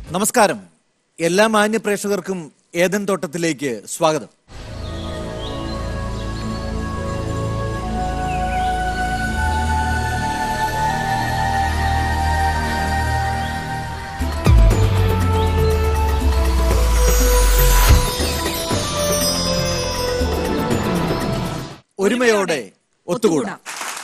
നമസ്കാരം എല്ലാ മാന്യ പ്രേക്ഷകർക്കും ഏതൻ തോട്ടത്തിലേക്ക് സ്വാഗതം ഒരുമയോടെ ഒത്തുകൂടാം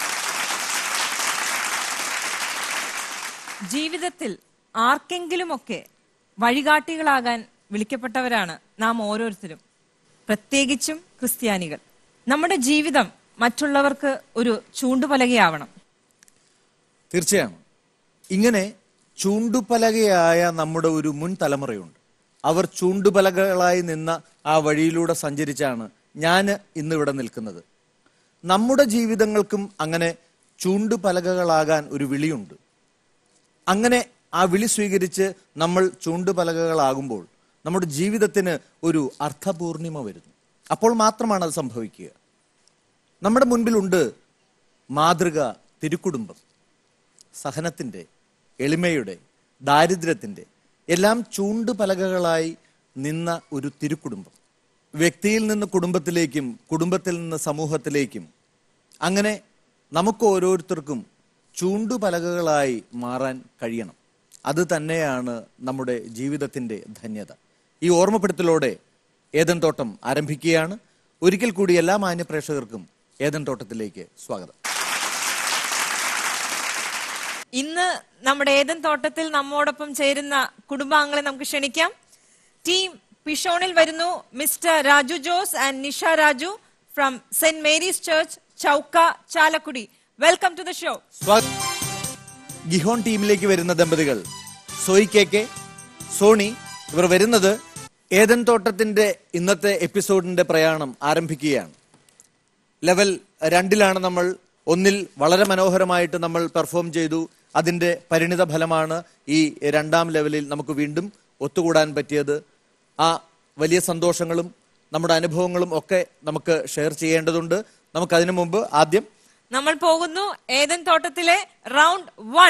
ജീവിതത്തിൽ ആർക്കെങ്കിലുമൊക്കെ വഴികാട്ടികളാകാൻ വിളിക്കപ്പെട്ടവരാണ് നാം ഓരോരുത്തരും പ്രത്യേകിച്ചും ക്രിസ്ത്യാനികൾ നമ്മുടെ ജീവിതം മറ്റുള്ളവർക്ക് ഒരു ചൂണ്ടുപലകയാവണം തീർച്ചയാണ് ഇങ്ങനെ ചൂണ്ടുപലകയായ നമ്മുടെ ഒരു മുൻ തലമുറയുണ്ട് അവർ ചൂണ്ടുപലകകളായി നിന്ന ആ വഴിയിലൂടെ സഞ്ചരിച്ചാണ് ഞാൻ ഇന്നിവിടെ നിൽക്കുന്നത് നമ്മുടെ ജീവിതങ്ങൾക്കും അങ്ങനെ ചൂണ്ടുപലകകളാകാൻ ഒരു വിളിയുണ്ട് അങ്ങനെ ആ വിളി സ്വീകരിച്ച് നമ്മൾ ചൂണ്ടുപലകകളാകുമ്പോൾ നമ്മുടെ ജീവിതത്തിന് ഒരു അർത്ഥപൂർണിമ വരുന്നു അപ്പോൾ മാത്രമാണ് അത് സംഭവിക്കുക നമ്മുടെ മുൻപിലുണ്ട് മാതൃക തിരുക്കുടുംബം സഹനത്തിൻ്റെ എളിമയുടെ ദാരിദ്ര്യത്തിൻ്റെ എല്ലാം ചൂണ്ടുപലകകളായി നിന്ന ഒരു തിരുക്കുടുംബം വ്യക്തിയിൽ നിന്ന് കുടുംബത്തിലേക്കും കുടുംബത്തിൽ നിന്ന് സമൂഹത്തിലേക്കും അങ്ങനെ നമുക്ക് ഓരോരുത്തർക്കും ചൂണ്ടുപലകകളായി മാറാൻ കഴിയണം അത് തന്നെയാണ് നമ്മുടെ ജീവിതത്തിൻ്റെ ധന്യത ഈ ഓർമ്മപ്പെടുത്തലോടെ ഏതൻ തോട്ടം ആരംഭിക്കുകയാണ് ഒരിക്കൽ കൂടി എല്ലാ മാന്യ പ്രേക്ഷകർക്കും ഏതൻ തോട്ടത്തിലേക്ക് സ്വാഗതം ഇന്ന് നമ്മുടെ ഏതൻ തോട്ടത്തിൽ നമ്മോടൊപ്പം ചേരുന്ന കുടുംബാംഗങ്ങളെ നമുക്ക് ക്ഷണിക്കാം ടീം പിഷോണിൽ വരുന്നു mister Raju Jose and Nisha Raju from saint Mary's church Chowka Chalakudy welcome to the show സ്വാഗതം ഗിഹോൺ ടീമിലേക്ക് വരുന്ന ദമ്പതികൾ സോയി കെ കെ സോണി ഇവർ വരുന്നത് ഏതൻ തോട്ടത്തിന്റെ ഇന്നത്തെ എപ്പിസോഡിന്റെ പ്രയാണം ആരംഭിക്കുകയാണ് ലെവൽ രണ്ടിലാണ് നമ്മൾ ഒന്നിൽ വളരെ മനോഹരമായിട്ട് നമ്മൾ പെർഫോം ചെയ്തു അതിന്റെ പരിണിത ഫലമാണ് ഈ രണ്ടാം ലെവലിൽ നമുക്ക് വീണ്ടും ഒത്തുകൂടാൻ പറ്റിയത് ആ വലിയ സന്തോഷങ്ങളും നമ്മുടെ അനുഭവങ്ങളും ഒക്കെ നമുക്ക് ഷെയർ ചെയ്യേണ്ടതുണ്ട് നമുക്ക് അതിനു മുമ്പ് ആദ്യം നമ്മൾ പോകുന്നു ഏതൻ തോട്ടത്തിലെ റൗണ്ട് വൺ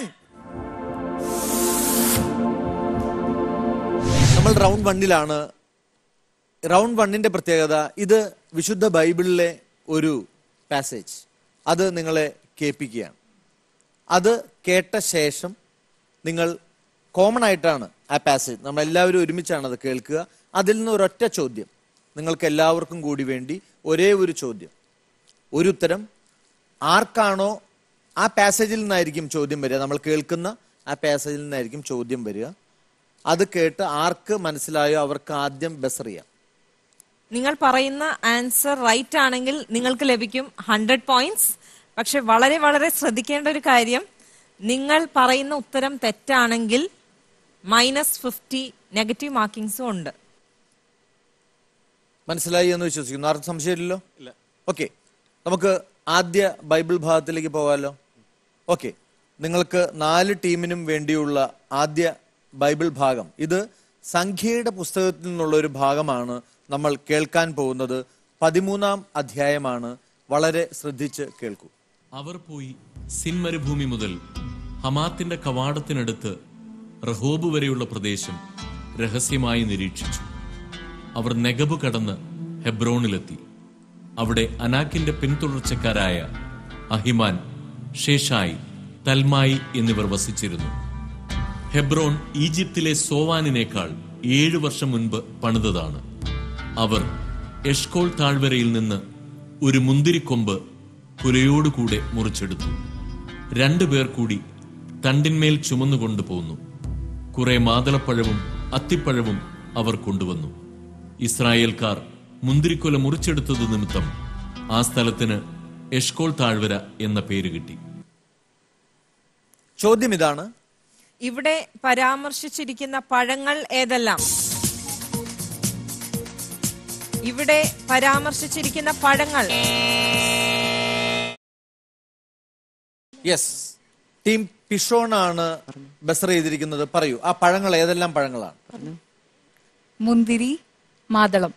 നമ്മൾ റൗണ്ട് വണ്ണിലാണ് റൗണ്ട് വണ്ണിന്റെ പ്രത്യേകത ഇത് വിശുദ്ധ ബൈബിളിലെ ഒരു പാസേജ് അത് നിങ്ങളെ കേൾപ്പിക്കുകയാണ് അത് കേട്ട ശേഷം നിങ്ങൾ കോമൺ ആയിട്ടാണ് ആ പാസേജ് നമ്മൾ എല്ലാവരും ഒരുമിച്ചാണ് അത് കേൾക്കുക അതിൽ നിന്ന് ഒരൊറ്റ ചോദ്യം നിങ്ങൾക്ക് എല്ലാവർക്കും കൂടി വേണ്ടി ഒരേ ഒരു ചോദ്യം ഒരു ഉത്തരം ആർക്കാണോ ആ പാസേജിൽ നിന്നായിരിക്കും ചോദ്യം വരിക നമ്മൾ കേൾക്കുന്ന ആ പാസേജിൽ നിന്നായിരിക്കും ചോദ്യം വരിക അത് കേട്ട് ആർക്ക് മനസ്സിലായോ അവർക്ക് ആദ്യം ബെസറിയാം നിങ്ങൾ പറയുന്ന ആൻസർ റൈറ്റ് ആണെങ്കിൽ നിങ്ങൾക്ക് ലഭിക്കും ഹൺഡ്രഡ് പോയിന്റ്സ് പക്ഷെ വളരെ വളരെ ശ്രദ്ധിക്കേണ്ട ഒരു കാര്യം നിങ്ങൾ പറയുന്ന ഉത്തരം തെറ്റാണെങ്കിൽ മൈനസ് ഫിഫ്റ്റി നെഗറ്റീവ് മാർക്കിങ്സും ഉണ്ട് മനസ്സിലായി എന്ന് വിശ്വസിക്കുന്നു ആർക്കും സംശയമില്ലല്ലോ ഓക്കെ നമുക്ക് ആദ്യ ബൈബിൾ ഭാഗത്തിലേക്ക് പോകാമല്ലോ ഓക്കെ നിങ്ങൾക്ക് നാല് ടീമിനും വേണ്ടിയുള്ള ആദ്യ ബൈബിൾ ഭാഗം ഇത് സംഖ്യയുടെ പുസ്തകത്തിൽ നിന്നുള്ള ഒരു ഭാഗമാണ് നമ്മൾ കേൾക്കാൻ പോകുന്നത് പതിമൂന്നാം അധ്യായമാണ് വളരെ ശ്രദ്ധിച്ച് കേൾക്കൂ അവർ പോയി സിൻ മരുഭൂമി മുതൽ ഹമാത്തിന്റെ കവാടത്തിനടുത്ത് റഹോബ് വരെയുള്ള പ്രദേശം രഹസ്യമായി നിരീക്ഷിച്ചു അവർ നെഗബ് കടന്ന് ഹെബ്രോണിലെത്തി അവിടെ അനാക്കിന്റെ പിന്തുടർച്ചക്കാരായ അഹിമാൻ ഷേഷായി തൽമായി എന്നിവർ വസിച്ചിരുന്നു ഹെബ്രോൺ ഈജിപ്തിലെ സോവാനിനേക്കാൾ ഏഴു വർഷം മുൻപ് പണിതതാണ് അവർ എഷ്കോൾ താഴ്വരയിൽ നിന്ന് ഒരു മുന്തിരിക്കൊമ്പ് കുലയോടുകൂടെ മുറിച്ചെടുത്തു രണ്ടുപേർ കൂടി തണ്ടിന്മേൽ ചുമന്നുകൊണ്ടു പോന്നു കുറെ മാതളപ്പഴവും അത്തിപ്പഴവും അവർ കൊണ്ടുവന്നു ഇസ്രായേൽക്കാർ മുന്തിരിക്കൊല മുറിച്ചെടുത്തത് നിമിത്തം ആ സ്ഥലത്തിന് എഷ്കോൾ താഴ്വര എന്ന പേര് കിട്ടി ചോദ്യം ഇതാണ് ഇവിടെ പരാമർശിച്ചിരിക്കുന്ന പഴങ്ങൾ ഏതെല്ലാം ഇവിടെ പരാമർശിച്ചിരിക്കുന്ന പഴങ്ങൾ യെസ് ടീം പിഷോൺ ആണ് ബസർ ചെയ്തിരിക്കുന്നത് പറയൂ ആ പഴങ്ങൾ ഏതെല്ലാം പഴങ്ങളാണ് മുന്തിരി മാതളം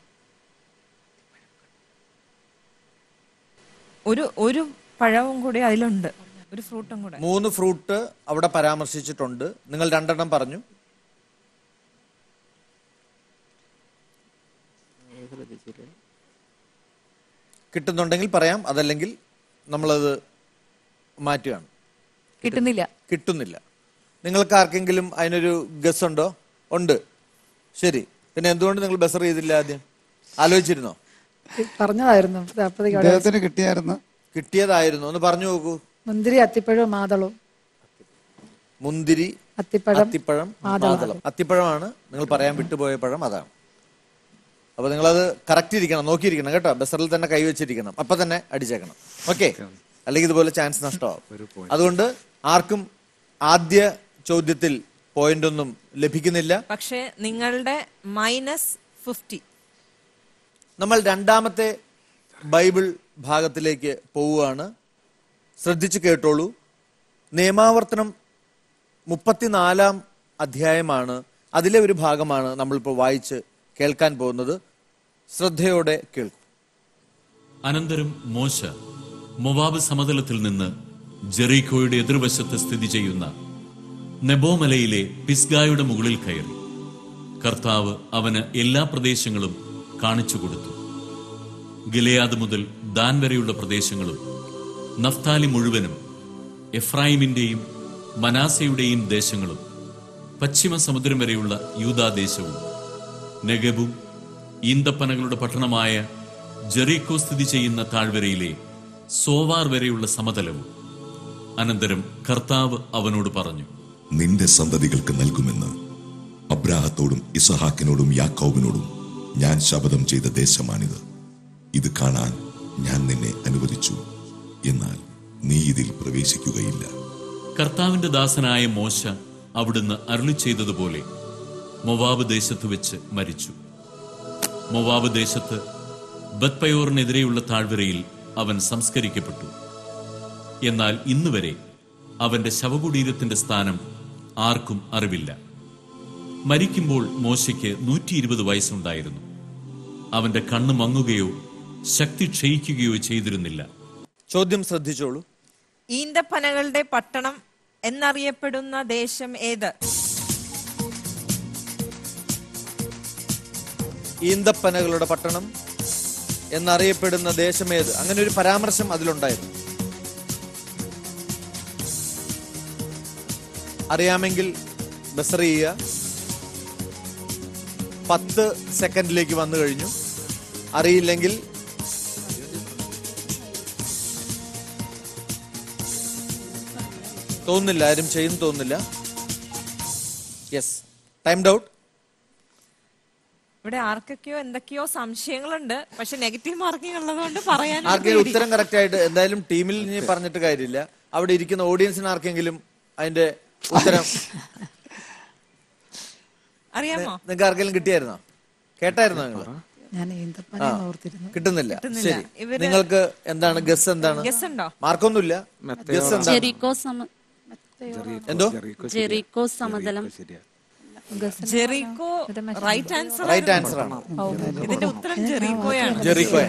ഒരു ഒരു പഴവും കൂടി അതിലുണ്ട് ഒരു ഫ്രൂട്ടും കൂടെ മൂന്ന് ഫ്രൂട്ട് അവിടെ പരാമർശിച്ചിട്ടുണ്ട് നിങ്ങൾ രണ്ടെണ്ണം പറഞ്ഞു കിട്ടുന്നുണ്ടെങ്കിൽ പറയാം അതല്ലെങ്കിൽ നമ്മളത് മാറ്റുകയാണ് കിട്ടുന്നില്ല കിട്ടുന്നില്ല നിങ്ങൾക്ക് ആർക്കെങ്കിലും അതിനൊരു ഗസ് ഉണ്ടോ ഉണ്ട് ശരി പിന്നെ എന്തുകൊണ്ട് നിങ്ങൾ ബസർ ചെയ്തില്ല ആദ്യം ആലോചിച്ചിരുന്നോ പറഞ്ഞതായിരുന്നു അപ്പോഴത്തേക്ക് അവിടെ അദ്ദേഹത്തിന് കിട്ടിയായിരുന്നു കിട്ടിയതായിരുന്നു ഒന്ന് പറഞ്ഞു നോക്കൂ മുന്തിരി അത്തിപ്പഴവും മാതളവും മുന്തിരി അത്തിപ്പഴം അത്തിപ്പഴം മാതളം അത്തിപ്പഴമാണ് നിങ്ങൾ പറയാൻ വിട്ടുപോയ പഴം അതാണ് അപ്പൊ നിങ്ങളത് കറക്റ്റ് ഇരിക്കണം നോക്കിയിരിക്കണം കേട്ടോ ബസറിൽ തന്നെ കൈവച്ചിരിക്കണം അപ്പൊ തന്നെ അടിച്ചേക്കണം ഓക്കെ അല്ലെങ്കിൽ ഇതുപോലെ ചാൻസ് നഷ്ടമാവും അതുകൊണ്ട് ആർക്കും ആദ്യ ചോദ്യത്തിൽ പോയിന്റ് ഒന്നും ലഭിക്കുന്നില്ല പക്ഷേ നിങ്ങളുടെ മൈനസ് ഫിഫ്റ്റി നമ്മൾ രണ്ടാമത്തെ ബൈബിൾ ഭാഗത്തിലേക്ക് പോവുകയാണ് ശ്രദ്ധിച്ചു കേട്ടോളൂ നിയമാവർത്തനം മുപ്പത്തിനാലാം അധ്യായമാണ് അതിലെ ഒരു ഭാഗമാണ് നമ്മളിപ്പോൾ വായിച്ച് കേൾക്കാൻ പോകുന്നത് ശ്രദ്ധയോടെ കേൾക്കും അനന്തരം മോശ മൊവാബ് സമതലത്തിൽ നിന്ന് ജെറീക്കോയുടെ എതിർവശത്ത് സ്ഥിതി ചെയ്യുന്ന നെബോമലയിലെ പിസ്ഗായുടെ മുകളിൽ കയറി കർത്താവ് അവന് എല്ലാ പ്രദേശങ്ങളും കാണിച്ചു കൊടുത്തു ഗിലയാദ് മുതൽ ദാൻ വരെയുള്ള പ്രദേശങ്ങളും നഫ്താലി മുഴുവനും എഫ്രായിമിന്റെയും മനാസയുടെയും ദേശങ്ങളും പശ്ചിമ സമുദ്രം വരെയുള്ള യൂദാദേശവും നെഗബും ഈന്തപ്പനകളുടെ പട്ടണമായ ജെറീക്കോ സ്ഥിതി ചെയ്യുന്ന താഴ്വരയിലെ സോവാർ വരെയുള്ള സമതലവും അനന്തരം കർത്താവ് അവനോട് പറഞ്ഞു നിന്റെ സന്തതികൾക്ക് നൽകുമെന്ന് അബ്രാഹത്തോടും ഇസഹാക്കിനോടും യാക്കോബിനോടും ഞാൻ ശപഥം ചെയ്ത ദേശമാണിത് ഇത് കാണാൻ ഞാൻ നിന്നെ അനുവദിച്ചു എന്നാൽ നീ ഇതിൽ പ്രവേശിക്കുകയില്ല കർത്താവിന്റെ ദാസനായ മോശ അവിടുന്ന് അരുളി ചെയ്തതുപോലെ മൊവാബ് ദേശത്ത് വെച്ച് മരിച്ചു മൊവാബ് ദേശത്ത് ബത്പയോറിനെതിരെയുള്ള താഴ്വരയിൽ അവൻ സംസ്കരിക്കപ്പെട്ടു എന്നാൽ ഇന്നുവരെ അവന്റെ ശവകുടീരത്തിന്റെ സ്ഥാനം ആർക്കും അറിവില്ല മരിക്കുമ്പോൾ മോശയ്ക്ക് നൂറ്റി ഇരുപത് വയസ്സുണ്ടായിരുന്നു അവന്റെ കണ്ണ് മങ്ങുകയോ ശക്തി ക്ഷയിക്കുകയോ ചെയ്തിരുന്നില്ല ചോദ്യം ശ്രദ്ധിച്ചോളൂ ഈന്തപ്പനകളുടെ പട്ടണം എന്നറിയപ്പെടുന്ന ദേശം ഏത് ഈന്തപ്പനകളുടെ പട്ടണം എന്നറിയപ്പെടുന്ന ദേശമേത് അങ്ങനെ ഒരു പരാമർശം അതിലുണ്ടായിരുന്നു അറിയാമെങ്കിൽ ബസർ ചെയ്യുക പത്ത് സെക്കൻഡിലേക്ക് വന്നു കഴിഞ്ഞു അറിയില്ലെങ്കിൽ തോന്നുന്നില്ല ആരും ചെയ്യുന്നു തോന്നുന്നില്ല യെസ് ടൈംഡ് ഔട്ട് ഇവിടെ ആർക്കൊക്കെയോ എന്തൊക്കെയോ സംശയങ്ങളുണ്ട് പക്ഷെ നെഗറ്റീവ് മാർക്കിംഗ് ഉള്ളതുകൊണ്ട് പറയാൻ ആർക്കെങ്കിലും ഉത്തരം കറക്റ്റ് ആയിട്ട് എന്തായാലും ടീമിൽ ഇനി പറഞ്ഞിട്ട് കാര്യമില്ല അവിടെ ഇരിക്കുന്ന ഓഡിയൻസിന് ആർക്കെങ്കിലും അതിന്റെ ഉത്തരം അറിയാമോ നിങ്ങൾക്ക് ആർക്കെങ്കിലും കിട്ടിയായിരുന്നോ കേട്ടായിരുന്നോ നിങ്ങൾ ഞാൻ ഈന്തപ്പന ഓർത്തിരുന്നു കിട്ടുന്നില്ല ശരി ഇവര് നിങ്ങൾക്ക് എന്താണ് ഗസ് എന്താണ് ഗസ് ഉണ്ടോ മാർക്കൊന്നുമില്ല ഗസ് എന്താണ് ജെറിക്കോ സമ എന്തോ ജെറിക്കോ സമതലം Jericho right answer right answer ആണ് ഇതിന്റെ ഉത്തരം ജെറിക്കോയാണ് ജെറിക്കോ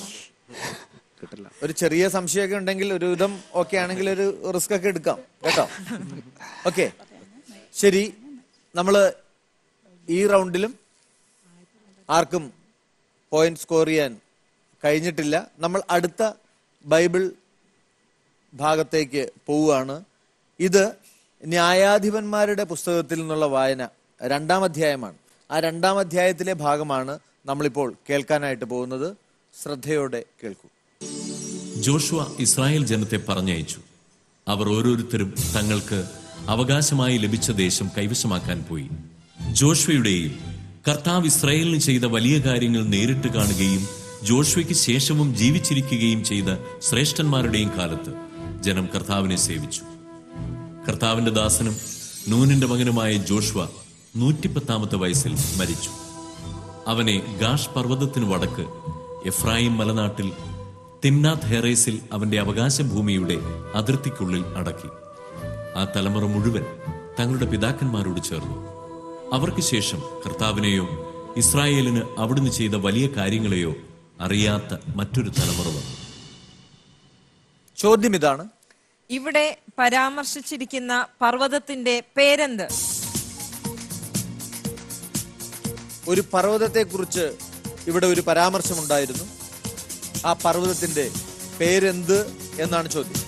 ഒരു ചെറിയ സംശയമൊക്കെ ഉണ്ടെങ്കിൽ ഒരു വിധം ഓക്കെ ആണെങ്കിൽ ഒരു റിസ്ക് ഒക്കെ എടുക്കാം കേട്ടോ ഓക്കെ ശരി നമ്മള് ഈ റൗണ്ടിലും ആർക്കും പോയിന്റ് സ്കോർ ചെയ്യാൻ കഴിഞ്ഞിട്ടില്ല നമ്മൾ അടുത്ത ബൈബിൾ ഭാഗത്തേക്ക് പോവുകയാണ് ഇത് ന്യായാധിപന്മാരുടെ പുസ്തകത്തിൽ നിന്നുള്ള വായന രണ്ടാം അധ്യായമാണ് ആ രണ്ടാം അധ്യായത്തിലെ ഭാഗമാണ് നമ്മളിപ്പോൾ കേൾക്കാനായിട്ട് പോകുന്നത് ശ്രദ്ധയോടെ കേൾക്കൂ ജോഷുവ ഇസ്രായേൽ ജനത്തെ പറഞ്ഞയച്ചു അവർ ഓരോരുത്തരും തങ്ങൾക്ക് അവകാശമായി ലഭിച്ച ദേശം കൈവശമാക്കാൻ പോയി ജോഷുവയുടെയും കർത്താവ് ഇസ്രായേലിന് ചെയ്ത വലിയ കാര്യങ്ങൾ നേരിട്ട് കാണുകയും ജോഷുവയ്ക്ക് ശേഷവും ജീവിച്ചിരിക്കുകയും ചെയ്ത ശ്രേഷ്ഠന്മാരുടെയും കാലത്ത് ജനം കർത്താവിനെ സേവിച്ചു കർത്താവിന്റെ ദാസനും നൂനിന്റെ മകനുമായ ജോഷുവ നൂറ്റിപ്പത്താമത്തെ വയസ്സിൽ മരിച്ചു അവനെ ഗാഷ് പർവ്വതത്തിനു വടക്ക് എഫ്രായിം മലനാട്ടിൽ തിംനാഥ് ഹെറേസിൽ അവന്റെ അവകാശ ഭൂമിയുടെ അതിർത്തിക്കുള്ളിൽ അടക്കി ആ തലമുറ മുഴുവൻ തങ്ങളുടെ പിതാക്കന്മാരോട് ചേർന്നു അവർക്ക് ശേഷം കർത്താവിനെയോ ഇസ്രായേലിന് അവിടുന്ന് ചെയ്ത വലിയ കാര്യങ്ങളെയോ അറിയാത്ത മറ്റൊരു തലമുറ വന്നു ചോദ്യം ഇതാണ് ഇവിടെ പരാമർശിച്ചിരിക്കുന്ന പർവ്വതത്തിന്റെ പേരെന്ത് ഒരു പർവ്വതത്തെ കുറിച്ച് ഇവിടെ ഒരു പരാമർശമുണ്ടായിരുന്നു ആ പർവ്വതത്തിന്റെ പേരെന്ത് എന്നാണ് ചോദ്യം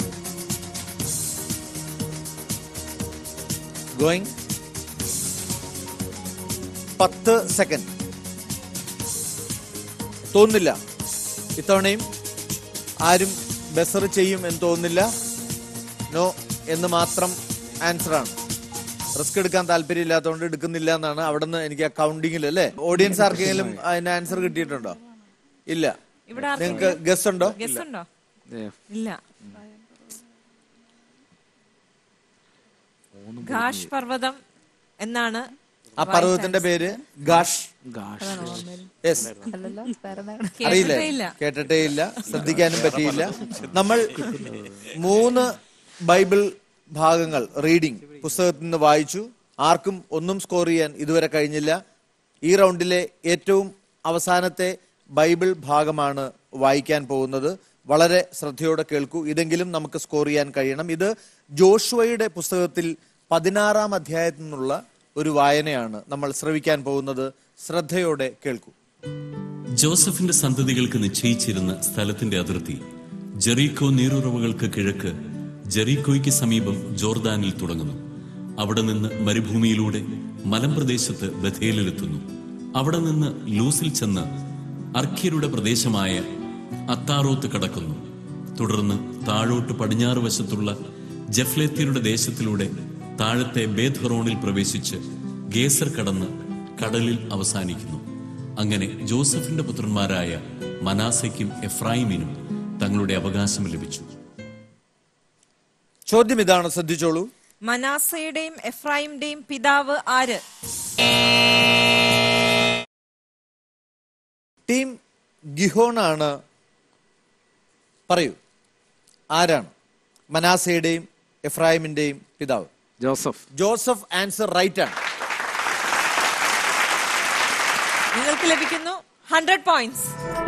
ഗോയിങ് പത്ത് സെക്കൻഡ് തോന്നുന്നില്ല ഇത്തവണയും ആരും ബസർ ചെയ്യും എന്ന് തോന്നുന്നില്ല നോ എന്ന് മാത്രം ആൻസർ ആണ് റിസ്ക് എടുക്കാൻ താല്പര്യമില്ലാത്തതുകൊണ്ട് എടുക്കുന്നില്ല എന്നാണ് അവിടെ നിന്ന് എനിക്ക് ആ കൗണ്ടിങ്ങിൽ അല്ലേ ഓഡിയൻസ് ആർക്കെങ്കിലും അതിന് ആൻസർ കിട്ടിയിട്ടുണ്ടോ ഇല്ല ഇവിടെ നിങ്ങൾക്ക് ഗസ് ഉണ്ടോ ഗസ് ഉണ്ടോ ഇല്ല ഘാഷ് പർവ്വതം എന്നാണ് ആ പർവ്വതത്തിന്റെ പേര് ഗാഷ് യെസ് അല്ലല്ലോ വേറെ എന്താണ്? അറിയില്ലേ കേട്ടിട്ടേ ഇല്ല. കേട്ടിട്ടേ ഇല്ല ശ്രദ്ധിക്കാനും പറ്റിയില്ല നമ്മൾ മൂന്ന് ബൈബിൾ ഭാഗങ്ങൾ റീഡിംഗ് പുസ്തകത്തിൽ നിന്ന് വായിച്ചു ആർക്കും ഒന്നും സ്കോർ ചെയ്യാൻ ഇതുവരെ കഴിഞ്ഞില്ല ഈ റൗണ്ടിലെ ഏറ്റവും അവസാനത്തെ ബൈബിൾ ഭാഗമാണ് വായിക്കാൻ പോകുന്നത് വളരെ ശ്രദ്ധയോടെ കേൾക്കൂ ഇതെങ്കിലും നമുക്ക് സ്കോർ ചെയ്യാൻ കഴിയണം ഇത് ജോഷുവയുടെ പുസ്തകത്തിൽ പതിനാറാം അധ്യായത്തിൽ നിന്നുള്ള ഒരു വായനയാണ് നമ്മൾ ശ്രവിക്കാൻ പോകുന്നത് ശ്രദ്ധയോടെ കേൾക്കൂ ജോസഫിന്റെ സന്തതികൾക്ക് നിശ്ചയിച്ചിരുന്ന സ്ഥലത്തിന്റെ അതിർത്തി ജെറീക്കോ നീരുറവുകൾക്ക് കിഴക്ക് ജെറീക്കോയ്ക്ക് സമീപം ജോർദാനിൽ തുടങ്ങുന്നു അവിടെ നിന്ന് മരുഭൂമിയിലൂടെ മലമ്പ്രദേശത്ത് ബഥേലിലെത്തുന്നു അവിടെ നിന്ന് ലൂസിൽ ചെന്ന് അർഖ്യരുടെ പ്രദേശമായ അത്താറോത്ത് കടക്കുന്നു തുടർന്ന് താഴോട്ട് പടിഞ്ഞാറ് വശത്തുള്ള ജഫ്ലേത്യരുടെ ദേശത്തിലൂടെ താഴത്തെ ബേദ്ഹറോണിൽ പ്രവേശിച്ച് ഗേസർ കടന്ന് കടലിൽ അവസാനിക്കുന്നു അങ്ങനെ ജോസഫിന്റെ പുത്രന്മാരായ മനാസയ്ക്കും എഫ്രായിമിനും തങ്ങളുടെ അവകാശം ലഭിച്ചു ചോദ്യം ഇതാണ് ശ്രദ്ധിച്ചോളൂ മനാസയുടെയും എഫ്രായിമിന്റെയും പിതാവ് ആര് ടീം ഗിഹോൺ ആണ് പറയൂ ആരാണ് മനാസയുടെയും എഫ്രായിമിന്റെയും പിതാവ് ജോസഫ് ജോസഫ് ആൻസർ റൈറ്റ് ആണ് നിങ്ങൾക്ക് ലഭിക്കുന്നു ഹൺഡ്രഡ് പോയിന്റ്സ്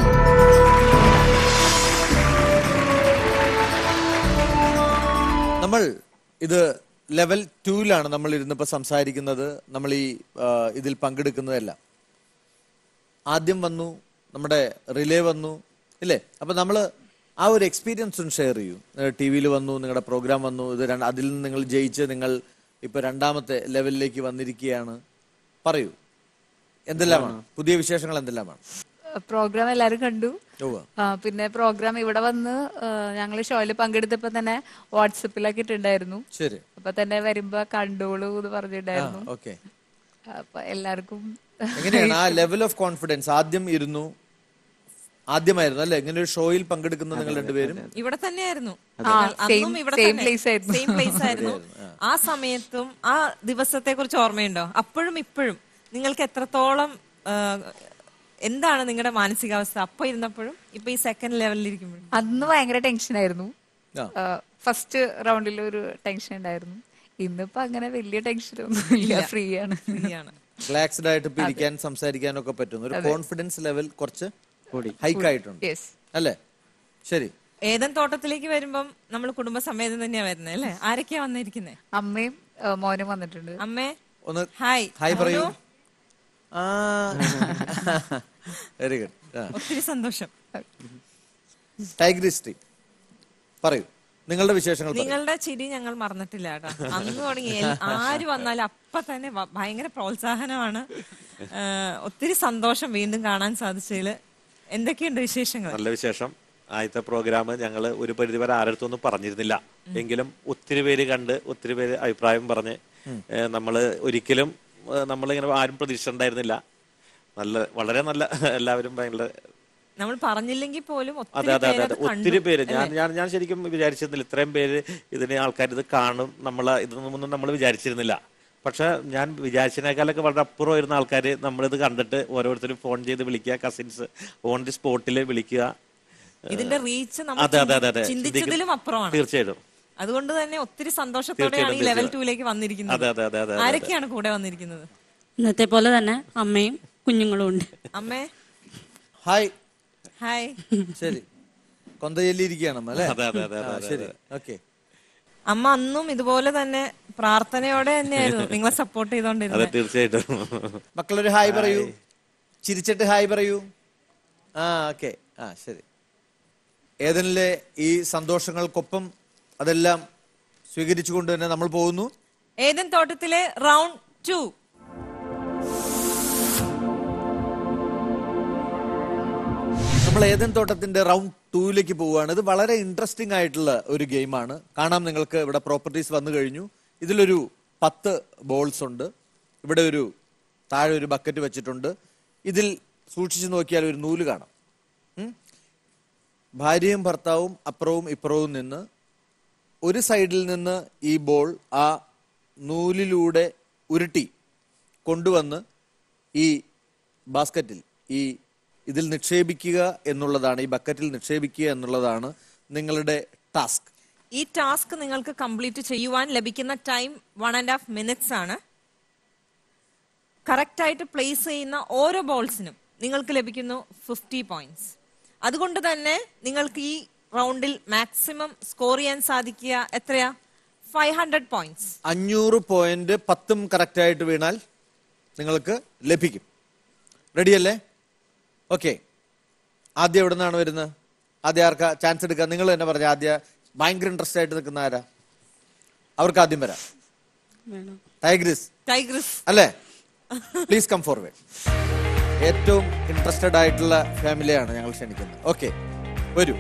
നമ്മൾ ഇത് ലെവൽ ടൂവിലാണ് നമ്മൾ ഇരുന്നിപ്പോ സംസാരിക്കുന്നത് നമ്മൾ ഈ ആ, ഇതിൽ പങ്കെടുക്കുന്നതെല്ലാം ആദ്യം വന്നു നമ്മുടെ റിലേ വന്നു ഇല്ലേ അപ്പൊ നമ്മൾ ആ ഒരു എക്സ്പീരിയൻസ് ഒന്ന് ഷെയർ ചെയ്യൂ ടി വിയിൽ വന്നു നിങ്ങളുടെ പ്രോഗ്രാം വന്നു ഇത് രണ്ട് അതിൽ നിന്ന് നിങ്ങൾ ജയിച്ച് നിങ്ങൾ ഇപ്പൊ രണ്ടാമത്തെ ലെവലിലേക്ക് വന്നിരിക്കുകയാണ് പറയൂ എന്തെല്ലാമാണ് പുതിയ വിശേഷങ്ങൾ എന്തെല്ലാമാണ് പ്രോഗ്രാം എല്ലാരും കണ്ടു ഉവ്വ. ആ, പിന്നെ പ്രോഗ്രാം ഇവിടെ വന്ന് ഞങ്ങൾ ഷോയിൽ പങ്കെടുത്തപ്പോ തന്നെ വാട്സപ്പിലൊക്കെ ഇട്ടുണ്ടായിരുന്നു ശരി അപ്പൊ തന്നെ വരുമ്പോ കണ്ടോളൂ എന്ന് പറഞ്ഞിട്ടുണ്ടായിരുന്നു ഓക്കെ അപ്പൊ എല്ലാവർക്കും എങ്ങനെയാണ് ആ ലെവൽ ഓഫ് കോൺഫിഡൻസ് ആദ്യം ഇരുന്നു ആദ്യമായിരുന്നു അല്ലെ ഇങ്ങനെ ഒരു ഷോയിൽ പങ്കെടുക്കുന്ന നിങ്ങൾ രണ്ടുപേരും ഇവിടെ തന്നെയായിരുന്നു ആ, നിങ്ങൾ same- അന്നും ഇവിടെ same തന്നെ place ആയിരുന്നു. സെയിം പ്ലേസ് ആയിരുന്നു ആ സമയത്തും ആ ദിവസത്തെ കുറിച്ച് ഓർമ്മയുണ്ടോ അപ്പോഴും ഇപ്പോഴും നിങ്ങൾക്ക് എത്രത്തോളം ആ, എന്താണ് നിങ്ങളുടെ മാനസികാവസ്ഥ അപ്പൊ ഇരുന്നപ്പോഴും ഇപ്പൊ ഈ സെക്കൻഡ് ലെവലിൽ ഇരിക്കുമ്പോഴും അന്ന് ഭയങ്കര ടെൻഷൻ ആയിരുന്നു ആ. ഫസ്റ്റ് റൗണ്ടിൽ ഒരു ടെൻഷൻ ഉണ്ടായിരുന്നു ഇന്നിപ്പോ അങ്ങനെ വലിയ ടെൻഷൻ ഒന്നും ഇല്ല ഫ്രീ ആണ് ശരിയാണ് റിലാക്സ്ഡ് ആയിട്ട് ഇപ്പൊ ഇരിക്കാൻ സംസാരിക്കാനും ഒക്കെ പറ്റുന്നു ഒരു കോൺഫിഡൻസ് ലെവൽ കുറച്ച് ഹൈക്ക് ആയിട്ടുണ്ട് യെസ് അല്ലേ ശരി ഏതൻ തോട്ടത്തിലേക്ക് വരുമ്പം നമ്മൾ കുടുംബസമേതം തന്നെയാ വരുന്നത് അല്ലേ ആരൊക്കെയാ വന്നിരിക്കുന്നത് അമ്മയും ആ, മോനും വന്നിട്ടുണ്ട് അമ്മേ ഒന്ന് ഹായ് ഹായ് പറയൂ ആ വെരി ഗുഡ് ഒത്തിരി സന്തോഷം ടൈഗർ ഹിസ്റ്ററി പറയൂ നിങ്ങളുടെ വിശേഷങ്ങൾ പറയൂ. നിങ്ങളുടെ ചിരി ഞങ്ങൾ മറന്നിട്ടില്ല കേട്ടോ അന്ന് തുടങ്ങി എൽ- ആര് വന്നാലും അപ്പൊ തന്നെ വ- ഭയങ്കര പ്രോത്സാഹനമാണ് ആ, ഒത്തിരി സന്തോഷം വീണ്ടും കാണാൻ സാധിച്ചതിൽ എന്തൊക്കെയുണ്ട് വിശേഷങ്ങൾ നല്ല വിശേഷം ആദ്യത്തെ പ്രോഗ്രാം ഞങ്ങൾ ഒരു പരിധി വരെ ആരടുത്തൊന്നും പറഞ്ഞിരുന്നില്ല എങ്കിലും ഒത്തിരി പേര് കണ്ട് ഒത്തിരി പേര് അഭിപ്രായം പറഞ്ഞ് ഏഹ്, നമ്മള് ഒരിക്കലും ഏഹ്, നമ്മളിങ്ങനെ ആരും പ്രതീക്ഷിച്ചിട്ടുണ്ടായിരുന്നില്ല നല്ല വളരെ നല്ല എല്ലാവരും ഭയങ്കര നമ്മൾ പറഞ്ഞില്ലെങ്കിൽ പോലും അതെ ഒത്തിരി അതെ അതെ പേര് അതെ അത് ഒത്തിരി കണ്ടു, പേര് ഞാൻ അല്ലേ? ഞാൻ ഞാൻ ശരിക്കും വിചാരിച്ചിരുന്നില്ല ഇത്രയും പേര് ഇതിനെ ആൾക്കാർ ഇത് കാണും നമ്മളെ ഇതൊന്നും നമ്മൾ വിചാരിച്ചിരുന്നില്ല പക്ഷെ ഞാൻ വിചാരിച്ചതിനേക്കാളൊക്കെ വളരെ അപ്പുറമായിരുന്ന ആൾക്കാർ നമ്മളിത് കണ്ടിട്ട് ഓരോരുത്തരും ഫോൺ ചെയ്ത് വിളിക്കുക കസിൻസ് ഓൺ ദി സ്പോട്ടിൽ വിളിക്കുക ഇതിന്റെ റീച്ച് നമ്മൾ അതെ അതെ അതെ അതെ ചിന്തിച്ചതിലും അപ്പുറമാണ് തീർച്ചയായിട്ടും അതുകൊണ്ട് തന്നെ ഒത്തിരി സന്തോഷത്തോടെയാണ് ഈ തീർച്ചയായിട്ടും, ലെവൽ തീർച്ചയായിട്ടും. ടൂലേക്ക് വന്നിരിക്കുന്നത് അതെ, അതെ, അതെ, അതെ, അതെ. ആരൊക്കെയാണ് കൂടെ വന്നിരിക്കുന്നത് ഇന്നത്തെ പോലെ തന്നെ അമ്മയും കുഞ്ഞുങ്ങളും ഉണ്ട് അമ്മേ ഹായ് ഹായ് ശരി കൊന്തചൊല്ലിയിരിക്കുകയാണ് അമ്മ, അല്ലേ അതെ, അതെ, അതെ, ആ, അതെ, ശരി അതെ. ഓക്കെ അമ്മ അന്നും ഇതുപോലെ തന്നെ പ്രാർത്ഥനയോടെ തന്നെയായിരുന്നു നിങ്ങളെ സപ്പോർട്ട് അതെ ചെയ്തോണ്ടിരുന്നത് തീർച്ചയായിട്ടും മക്കളൊരു ഹായ് പറയൂ ചിരിച്ചിട്ട് ഹായ് പറയൂ ആ ഓക്കെ ആ ശരി ഏതെനിലെ ഈ സന്തോഷങ്ങൾക്കൊപ്പം അതെല്ലാം സ്വീകരിച്ചുകൊണ്ട് തന്നെ നമ്മൾ പോകുന്നു ഏതൻ തോട്ടത്തിലെ റൗണ്ട് ടു നമ്മൾ ഏതൻ തോട്ടത്തിന്റെ റൗണ്ട് ടൂവിലേക്ക് പോവുകയാണ് ഇത് വളരെ ഇൻട്രസ്റ്റിംഗ് ആയിട്ടുള്ള ഒരു ഗെയിമാണ് കാണാം നിങ്ങൾക്ക് ഇവിടെ പ്രോപ്പർട്ടീസ് വന്നു കഴിഞ്ഞു ഇതിലൊരു പത്ത് ബോൾസ് ഉണ്ട് ഇവിടെ ഒരു താഴെ ഒരു ബക്കറ്റ് വെച്ചിട്ടുണ്ട് ഇതിൽ സൂക്ഷിച്ചു നോക്കിയാൽ ഒരു നൂല് കാണാം ഉം? ഭാര്യയും ഭർത്താവും അപ്പുറവും ഇപ്പുറവും നിന്ന് ഒരു സൈഡിൽ നിന്ന് ഈ ബോൾ ആ നൂലിലൂടെ ഉരുട്ടി കൊണ്ടുവന്ന് ഈ ബാസ്ക്കറ്റിൽ ഈ ഇതിൽ നിക്ഷേപിക്കുക എന്നുള്ളതാണ് ഈ ബക്കറ്റിൽ നിക്ഷേപിക്കുക എന്നുള്ളതാണ് നിങ്ങളുടെ ടാസ്ക് ഈ ടാസ്ക് നിങ്ങൾക്ക് കംപ്ലീറ്റ് ചെയ്യുവാൻ ലഭിക്കുന്ന time one and half minutes ആണ് കറക്റ്റ് ആയിട്ട് പ്ലേസ് ചെയ്യുന്ന ഓരോ ബോൾസിനും നിങ്ങൾക്ക് ലഭിക്കുന്നു ഫിഫ്റ്റി പോയിന്റ്സ് അതുകൊണ്ട് തന്നെ നിങ്ങൾക്ക് ഈ റൗണ്ടിൽ മാക്സിമം സ്കോർ ചെയ്യാൻ സാധിക്കുക എത്രയാ ഫൈവ് ഹൺഡ്രഡ് പോയിന്റ്സ് അഞ്ഞൂറ് പോയിന്റ് പത്തും കറക്റ്റ് ആയിട്ട് വീണാൽ നിങ്ങൾക്ക് ലഭിക്കും റെഡിയല്ലേ ഓക്കെ ആദ്യം എവിടെ നിന്നാണ് വരുന്നത് ആദ്യം ആർക്കാ ചാൻസ് എടുക്കുക നിങ്ങൾ തന്നെ പറഞ്ഞ ആദ്യം ഭയങ്കര ഇൻട്രസ്റ്റ് ആയിട്ട് നിൽക്കുന്ന ആരാ അവർക്ക് ആദ്യം വരാം വേണം ടൈഗ്രിസ് ടൈഗ്രസ് അല്ലേ പ്ലീസ് കം ഫോർവേഡ് ഏറ്റവും ഇൻട്രസ്റ്റഡ് ആയിട്ടുള്ള ഫാമിലിയാണ് ഞങ്ങൾ ക്ഷണിക്കുന്നത് ഓക്കെ വരൂ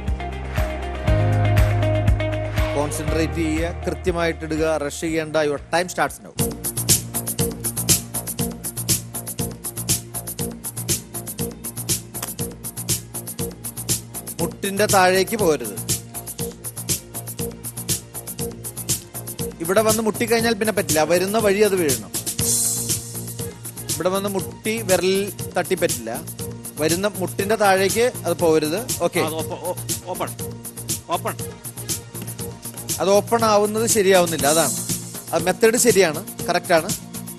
കോൺസെൻട്രേറ്റ് ചെയ്യുക കൃത്യമായിട്ട് ഇടുക റഷ് ചെയ്യേണ്ട യുവർ ടൈം സ്റ്റാർട്ട്സ് നൗ മുട്ടിന്റെ താഴേക്ക് പോരുത് ഇവിടെ വന്ന് മുട്ടിക്കഴിഞ്ഞാൽ പിന്നെ പറ്റില്ല വരുന്ന വഴി അത് വീഴണം ഇവിടെ വന്ന് മുട്ടി വിരലിൽ തട്ടി പറ്റില്ല വരുന്ന മുട്ടിന്റെ താഴേക്ക് അത് പോരുത് ഓക്കെ ഓപ്പൺ ഓപ്പൺ അത് ഓപ്പൺ ആവുന്നത് ശരിയാവുന്നില്ല അതാണ് അത് മെത്തേഡ് ശരിയാണ് കറക്റ്റ് ആണ്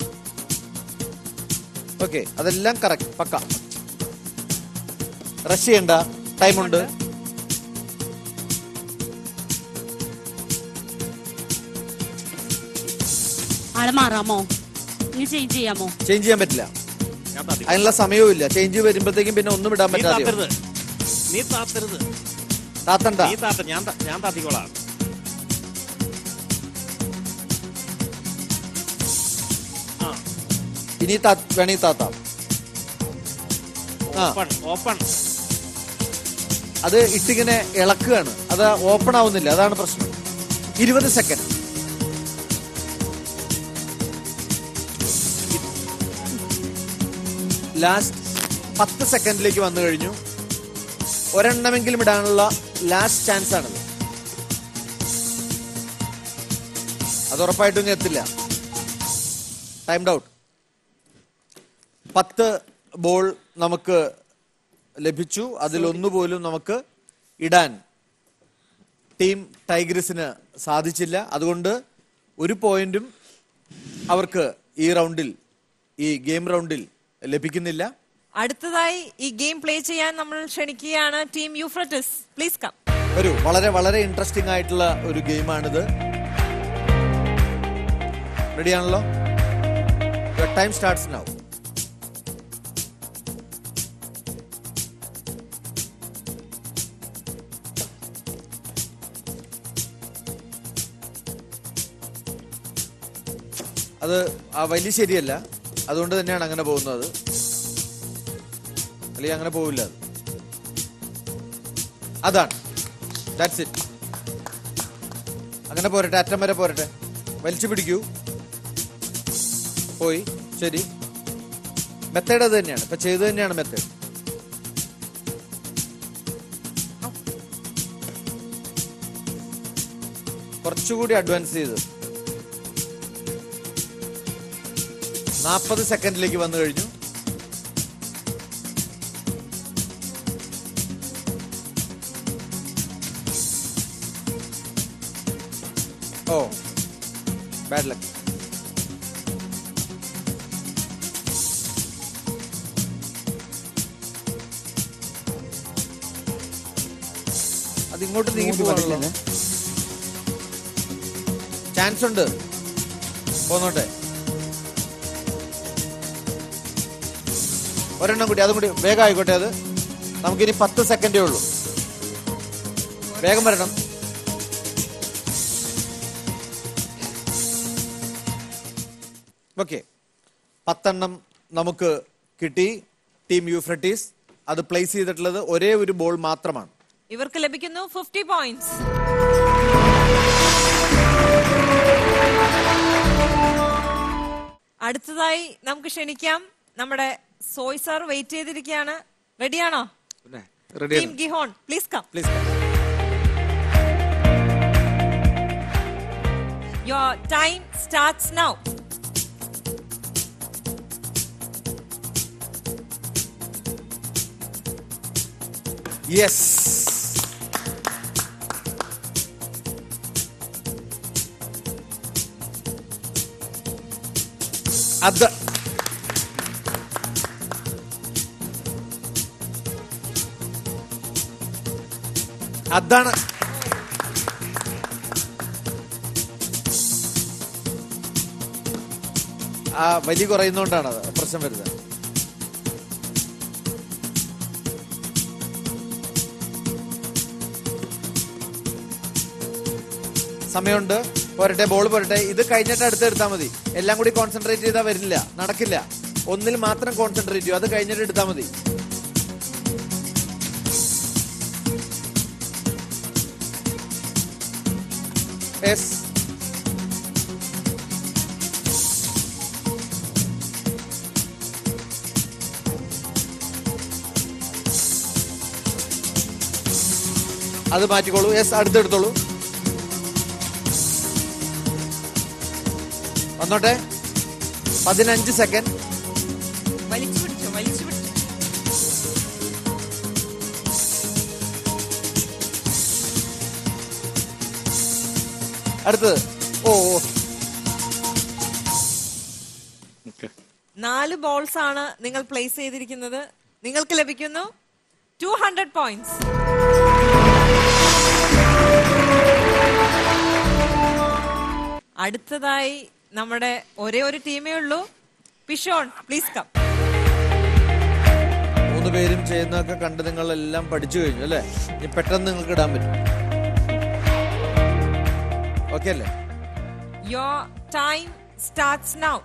ഓക്കെ അതെല്ലാം കറക്റ്റ് പക്ക റഷ് ചെയ്യണ്ട ടൈമുണ്ട് ആളെ മാറാമോ ഇനി ചേഞ്ച് ചെയ്യാമോ ചേഞ്ച് ചെയ്യാൻ പറ്റില്ല ഞാൻ താത്തി അതിനുള്ള സമയവും ഇല്ല ചേഞ്ച് വരുമ്പോഴത്തേക്കും പിന്നെ ഒന്നും ഇടാൻ നീ പറ്റാതെ താത്തരുത് നീ താത്തരുത് താത്തണ്ട നീ താത്ത ഞാൻ ത- ഞാൻ താത്തിക്കോളാം ആ ഇനി താ- വേണമെങ്കിൽ താത്താം ആ. ഓപ്പൺ ഓപ്പൺ അത് ഇട്ടിങ്ങനെ ഇളക്കുകയാണ് അത് ഓപ്പൺ ആവുന്നില്ല അതാണ് പ്രശ്നം ഇരുപത് സെക്കൻഡ് ലാസ്റ്റ് പത്ത് സെക്കൻഡിലേക്ക് വന്നു കഴിഞ്ഞു ഒരെണ്ണമെങ്കിലും ഇടാനുള്ള ലാസ്റ്റ് ചാൻസ് ആണത് അത് ഉറപ്പായിട്ടും ഇനി എത്തില്ല ടൈംഡ് ഔട്ട് പത്ത് ബോൾ നമുക്ക് ലഭിച്ചു അതിലൊന്നുപോലും നമുക്ക് ഇടാൻ ടീം ടൈഗ്രസിന് സാധിച്ചില്ല അതുകൊണ്ട് ഒരു പോയിന്റും അവർക്ക് ഈ റൗണ്ടിൽ ഈ ഗെയിം റൗണ്ടിൽ ലഭിക്കുന്നില്ല അടുത്തതായി ഈ ഗെയിം പ്ലേ ചെയ്യാൻ നമ്മൾ ക്ഷണിക്കുകയാണ് ടീം യൂഫ്രട്ടിസ് പ്ലീസ് കം ഒരു വളരെ വളരെ ഇൻട്രസ്റ്റിംഗ് ആയിട്ടുള്ള ഒരു ഗെയിമാണിത് റെഡിയാണല്ലോ ടൈം സ്റ്റാർട്ട്സ് നൗ അത് ആ വലിയ ശരിയല്ല അതുകൊണ്ട് തന്നെയാണ് അങ്ങനെ പോകുന്നത് അല്ലെങ്കിൽ അങ്ങനെ പോവില്ല അത് അതാണ് ദാറ്റ്സ് ഇറ്റ് അങ്ങനെ പോരട്ടെ അറ്റം വരെ പോരട്ടെ വലിച്ചു പിടിക്കൂ പോയി ശരി മെത്തേഡ് അത് തന്നെയാണ് ഇപ്പൊ ചെയ്തു തന്നെയാണ് മെത്തേഡ് കുറച്ചുകൂടി അഡ്വാൻസ് ചെയ്ത് നാൽപ്പത് സെക്കൻഡിലേക്ക് വന്നു കഴിഞ്ഞു ഓ ബാഡ് ലക്ക് അത് ഇങ്ങോട്ട് നീങ്ങി പോവാണല്ലോ ചാൻസ് ഉണ്ട് പോന്നോട്ടെ ഒരെണ്ണം കൂടി അതും കൂടി വേഗം ആയിക്കോട്ടെ അത് നമുക്കിനി പത്ത് സെക്കൻഡേ ഉള്ളൂ വേഗം വരണം ഓക്കെ പത്തെണ്ണം നമുക്ക് കിട്ടി ടീം യൂഫ്രട്ടീസ് അത് പ്ലേസ് ചെയ്തിട്ടുള്ളത് ഒരേ ഒരു ബോൾ മാത്രമാണ് ഇവർക്ക് ലഭിക്കുന്നു ഫിഫ്റ്റി പോയിന്റ്സ് അടുത്തതായി നമുക്ക് ക്ഷണിക്കാം നമ്മുടെ സോയ് സാർ വെയിറ്റ് ചെയ്തിരിക്കുകയാണ് റെഡിയാണോ team Gihon please come please your time starts now yes അത് അതാണ് ആ വലി കുറയുന്നോണ്ടാണ് അത് പ്രശ്നം വരുന്നത് സമയമുണ്ട് പോരട്ടെ ബോൾ പോരട്ടെ ഇത് കഴിഞ്ഞിട്ട് അടുത്ത് എടുത്താൽ മതി എല്ലാം കൂടി കോൺസെൻട്രേറ്റ് ചെയ്താൽ വരില്ല നടക്കില്ല ഒന്നിൽ മാത്രം കോൺസെൻട്രേറ്റ് ചെയ്യും അത് കഴിഞ്ഞിട്ട് എടുത്താൽ മതി യെസ് അത് മാറ്റിക്കോളൂ യെസ് അടുത്തെടുത്തോളൂ വന്നോട്ടെ പതിനഞ്ച് സെക്കൻഡ് വലിച്ചു പിടിച്ചോ വലിച്ചു പിടിച്ചോ അടുത്തത് ഓ ഓ നാല് ബോൾസ് ആണ് നിങ്ങൾ പ്ലേസ് ചെയ്തിരിക്കുന്നത് നിങ്ങൾക്ക് ലഭിക്കുന്നു ടു ഹൺഡ്രഡ് പോയിന്റ്സ് അടുത്തതായി നമ്മുടെ ഒരേ ഒരു ടീമേ ഉള്ളൂ പിഷോൺ പ്ലീസ് കം മൂന്ന് പേരും ചെയ്യുന്നതൊക്കെ കണ്ട് നിങ്ങൾ എല്ലാം പഠിച്ചു കഴിഞ്ഞു അല്ലേ ഇനി പെട്ടെന്ന് നിങ്ങൾക്ക് ഇടാൻ പറ്റും ഓക്കെ അല്ലേ യോർ ടൈം സ്റ്റാർട്ട്സ് നൗ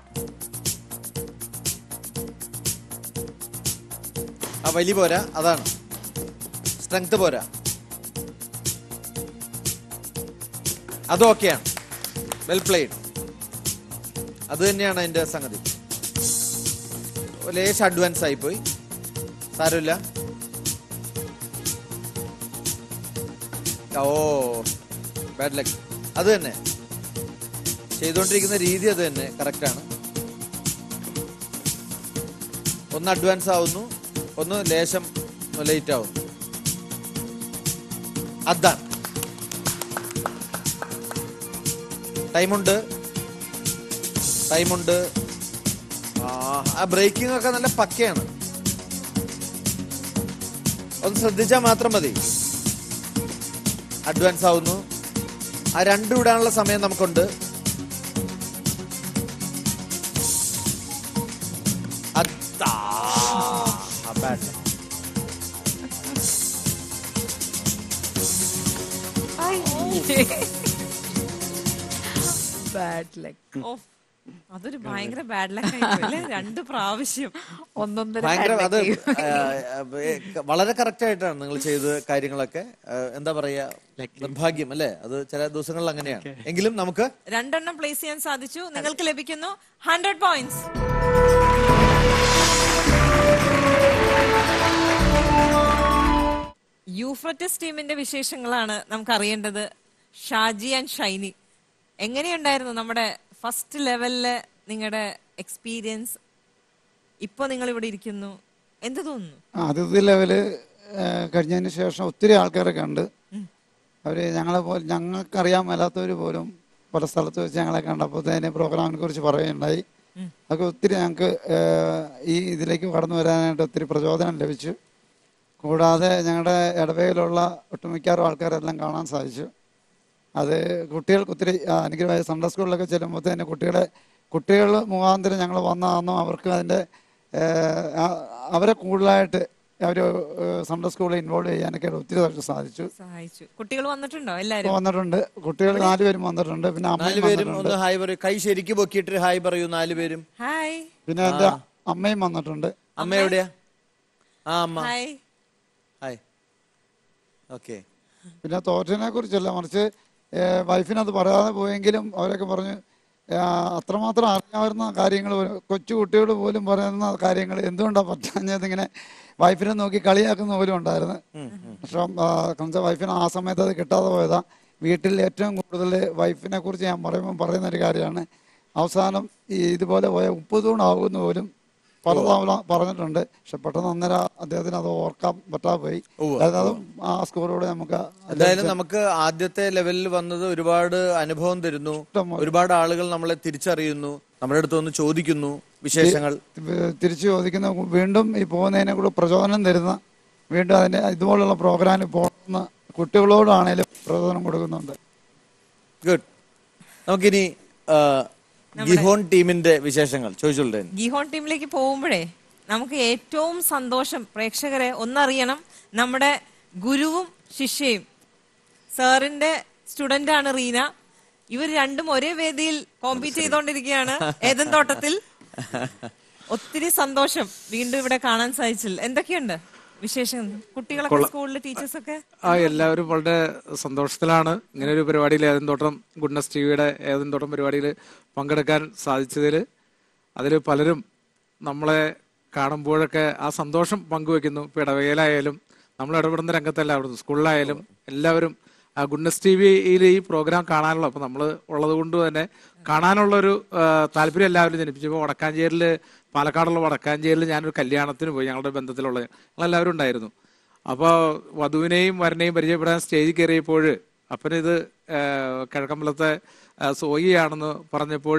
ആ വലി പോരാ അതാണ് സ്ട്രെങ്ത് പോരാ അത് ഓക്കെയാണ് വെൽ പ്ലേഡ് അത് തന്നെയാണ് അതിന്റെ സംഗതി ലേശം അഡ്വാൻസ് ആയി പോയി സാരമില്ല ഓ ബാഡ് ലക്ക് അത് തന്നെ ചെയ്തുകൊണ്ടിരിക്കുന്ന രീതി അത് തന്നെ കറക്റ്റാണ് ഒന്ന് അഡ്വാൻസ് ആവുന്നു ഒന്ന് ലേശം ലേറ്റ് ആവുന്നു അതാണ് ടൈമുണ്ട് ടൈമുണ്ട് ആ ആ ബ്രേക്കിംഗ് ഒക്കെ നല്ല പക്കയാണ് ഒന്ന് ശ്രദ്ധിച്ചാൽ മാത്രം മതി അഡ്വാൻസ് ആവുന്നു ആ രണ്ടും ഇടാനുള്ള സമയം നമുക്കുണ്ട് അതാ ആ bad. ബാഡ് ലക്ക് ഓ അതൊരു ഭയങ്കര ബാഡ് ലക്ക് ആയിപ്പോയി രണ്ട് പ്രാവശ്യം ഒന്നൊന്നര ഭയങ്കര bad അത് luck. ആ, ആ, ഏ, വളരെ കറക്റ്റ് ആയിട്ടാണ് നിങ്ങൾ ചെയ്ത കാര്യങ്ങളൊക്കെ ആ, എന്താ പറയാ നിർഭാഗ്യം അല്ലേ അത് ചില ദിവസങ്ങളിൽ അങ്ങനെയാണ് എങ്കിലും നമുക്ക് രണ്ടെണ്ണം പ്ലേസ് ചെയ്യാൻ സാധിച്ചു നിങ്ങൾക്ക് ലഭിക്കുന്നു ഹൺഡ്രഡ് പോയിന്റ്സ് യൂഫ്രറ്റസ് ടീമിന്റെ വിശേഷങ്ങളാണ് നമുക്ക് അറിയേണ്ടത് ഷാജി ആൻഡ് ഷൈനി എങ്ങനെയുണ്ടായിരുന്നു നമ്മുടെ ഫസ്റ്റ് ലെവലില് നിങ്ങളുടെ എക്സ്പീരിയൻസ് ഇപ്പൊ നിങ്ങൾ ഇവിടെ ഇരിക്കുന്നു എന്ത് തോന്നുന്നു ആദ്യത്തെ ലെവല് ഏഹ്, കഴിഞ്ഞതിന് ശേഷം ഒത്തിരി ആൾക്കാരെ കണ്ട് അവര് ഞങ്ങളെ പോലെ ഞങ്ങൾക്കറിയാൻ മേലാത്തവർ പോലും പല സ്ഥലത്ത് വെച്ച് ഞങ്ങളെ കണ്ടപ്പോൾ തന്നെ പ്രോഗ്രാമിനെ കുറിച്ച് പറയുകയുണ്ടായി അതൊക്കെ ഒത്തിരി ഞങ്ങൾക്ക് ഏഹ്, ഈ ഇതിലേക്ക് കടന്നു വരാനായിട്ട് ഒത്തിരി പ്രചോദനം ലഭിച്ചു കൂടാതെ ഞങ്ങളുടെ ഇടവകയിലുള്ള ഒട്ടുമിക്കാറും ആൾക്കാരെല്ലാം കാണാൻ സാധിച്ചു അത് കുട്ടികൾക്ക് ഒത്തിരി ആ, അനുഗ്രഹമായ സൺഡേ സ്കൂളിലൊക്കെ ചെല്ലുമ്പോൾ തന്നെ കുട്ടികളെ കുട്ടികൾ മുഖാന്തരം ഞങ്ങൾ വന്നതാണെന്നും അവർക്ക് അതിൻ്റെ ഏഹ്, ആ- അവരെ കൂടുതലായിട്ട് അവർ സൺഡേ സ്കൂളിൽ ഇൻവോൾവ് ചെയ്യാനൊക്കെ ഒത്തിരി തവണ സാധിച്ചു സഹായിച്ചു കുട്ടികൾ വന്നിട്ടുണ്ടോ ഇപ്പൊ എല്ലാരും വന്നിട്ടുണ്ട് കുട്ടികൾ നാലുപേരും വന്നിട്ടുണ്ട് പിന്നെ അമ്മയും നാലുപേരും വന്നിട്ടുണ്ട് ഒന്ന് ഹായ് പറയൂ കൈ ശരിക്ക് പൊക്കിയിട്ട് ഹായ് പറയൂ നാലുപേരും ഹായ് പിന്നെ എന്റെ അമ്മയും വന്നിട്ടുണ്ട് അമ്മ എവിടെയാ ആ അമ്മ ഹായ് ഹായ് ഓക്കെ പിന്നെ തോറ്റനെ കുറിച്ചല്ല മറിച്ച് വൈഫിനത് പറയാതെ പോയെങ്കിലും അവരൊക്കെ പറഞ്ഞു ആ, അത്രമാത്രം അറിയാവുന്ന കാര്യങ്ങൾ കൊച്ചു കുട്ടികൾ പോലും പറയുന്ന കാര്യങ്ങൾ എന്തുകൊണ്ടാണ് പറ്റാഞ്ഞത് ഇങ്ങനെ വൈഫിനെ നോക്കി കളിയാക്കുന്ന പോലും ഉണ്ടായിരുന്നു പക്ഷെ കംസ വൈഫിന് ആ സമയത്ത് അത് കിട്ടാതെ പോയതാ വീട്ടിൽ ഏറ്റവും കൂടുതൽ വൈഫിനെ കുറിച്ച് ഞാൻ പറയുമ്പോൾ പറയുന്ന ഒരു കാര്യമാണ് അവസാനം ഈ ഇതുപോലെ പോയ ഉപ്പ് തൂണാകുമെന്ന് പോലും പലതവണ പറഞ്ഞിട്ടുണ്ട് പക്ഷെ പെട്ടെന്ന് അന്നേരം അദ്ദേഹത്തിന് അത് ഓർക്കാൻ പറ്റാതെ പോയി അതായത് അത് ആ സ്കോറോടെ നമുക്ക് എന്തായാലും നമുക്ക് ആദ്യത്തെ ലെവലിൽ വന്നത് ഒരുപാട് അനുഭവം തരുന്നു ഒരുപാട് ആളുകൾ നമ്മളെ തിരിച്ചറിയുന്നു നമ്മുടെ അടുത്ത് വന്ന് ചോദിക്കുന്നു വിശേഷങ്ങൾ തിരിച്ചു ചോദിക്കുന്ന വീണ്ടും ഈ പോകുന്നതിനെ കൂടെ പ്രചോദനം തരുന്ന വീണ്ടും അതിന്റെ ഇതുപോലുള്ള പ്രോഗ്രാമിൽ പോകുന്ന കുട്ടികളോടാണേലും പ്രചോദനം കൊടുക്കുന്നുണ്ട് ഗുഡ് നമുക്കിനി ആ, ഗിഹോൺ ടീമിന്റെ വിശേഷങ്ങൾ ചോദിച്ചോളൂ ഗിഹോൺ ടീമിലേക്ക് പോകുമ്പോഴേ നമുക്ക് ഏറ്റവും സന്തോഷം പ്രേക്ഷകരെ ഒന്നറിയണം നമ്മുടെ ഗുരുവും ശിഷ്യയും സാറിന്റെ സ്റ്റുഡന്റ് ആണ് റീന ഇവർ രണ്ടും ഒരേ വേദിയിൽ കോമ്പീറ്റ് ചെയ്തുകൊണ്ടിരിക്കുകയാണ് ഏതൻ തോട്ടത്തിൽ ഒത്തിരി സന്തോഷം വീണ്ടും ഇവിടെ കാണാൻ സാധിച്ചില്ല എന്തൊക്കെയുണ്ട് വിശേഷം കുട്ടികളൊക്കെ സ്കൂളിലെ ടീച്ചേഴ്സ് ഒക്കെ ആ എല്ലാവരും വളരെ സന്തോഷത്തിലാണ് ഇങ്ങനെ ഒരു പരിപാടിയിൽ ഏതൻ തോട്ടം ഗുഡ്നസ് ടി വിയുടെ ഏതൻ തോട്ടം പരിപാടിയിൽ പങ്കെടുക്കാൻ സാധിച്ചതിൽ അതിൽ പലരും നമ്മളെ കാണുമ്പോഴൊക്കെ ആ സന്തോഷം പങ്കുവെക്കുന്നു ഇപ്പൊ ഇടവകയിലായാലും നമ്മൾ ഇടപെടുന്ന രംഗത്തെല്ലാവരും സ്കൂളിലായാലും എല്ലാവരും ആ ഗുഡ്നസ് ടി വിയിൽ ഈ പ്രോഗ്രാം കാണാനുള്ള അപ്പൊ നമ്മൾ ഉള്ളത് കൊണ്ട് തന്നെ കാണാനുള്ള ഒരു ആ, താല്പര്യം എല്ലാവരും ജനിപ്പിച്ചു ഇപ്പോൾ വടക്കാഞ്ചേരിൽ പാലക്കാടുള്ള വടക്കാഞ്ചേരിൽ ഞാനൊരു കല്യാണത്തിന് പോയി ഞങ്ങളുടെ ബന്ധത്തിലുള്ള ഞങ്ങളെല്ലാവരും ഉണ്ടായിരുന്നു അപ്പോൾ വധുവിനെയും വരനെയും പരിചയപ്പെടാൻ സ്റ്റേജിൽ കയറിയപ്പോൾ അപ്പനിത് ആ, കിഴക്കമ്പലത്തെ ആ, സോയിയാണെന്ന് പറഞ്ഞപ്പോൾ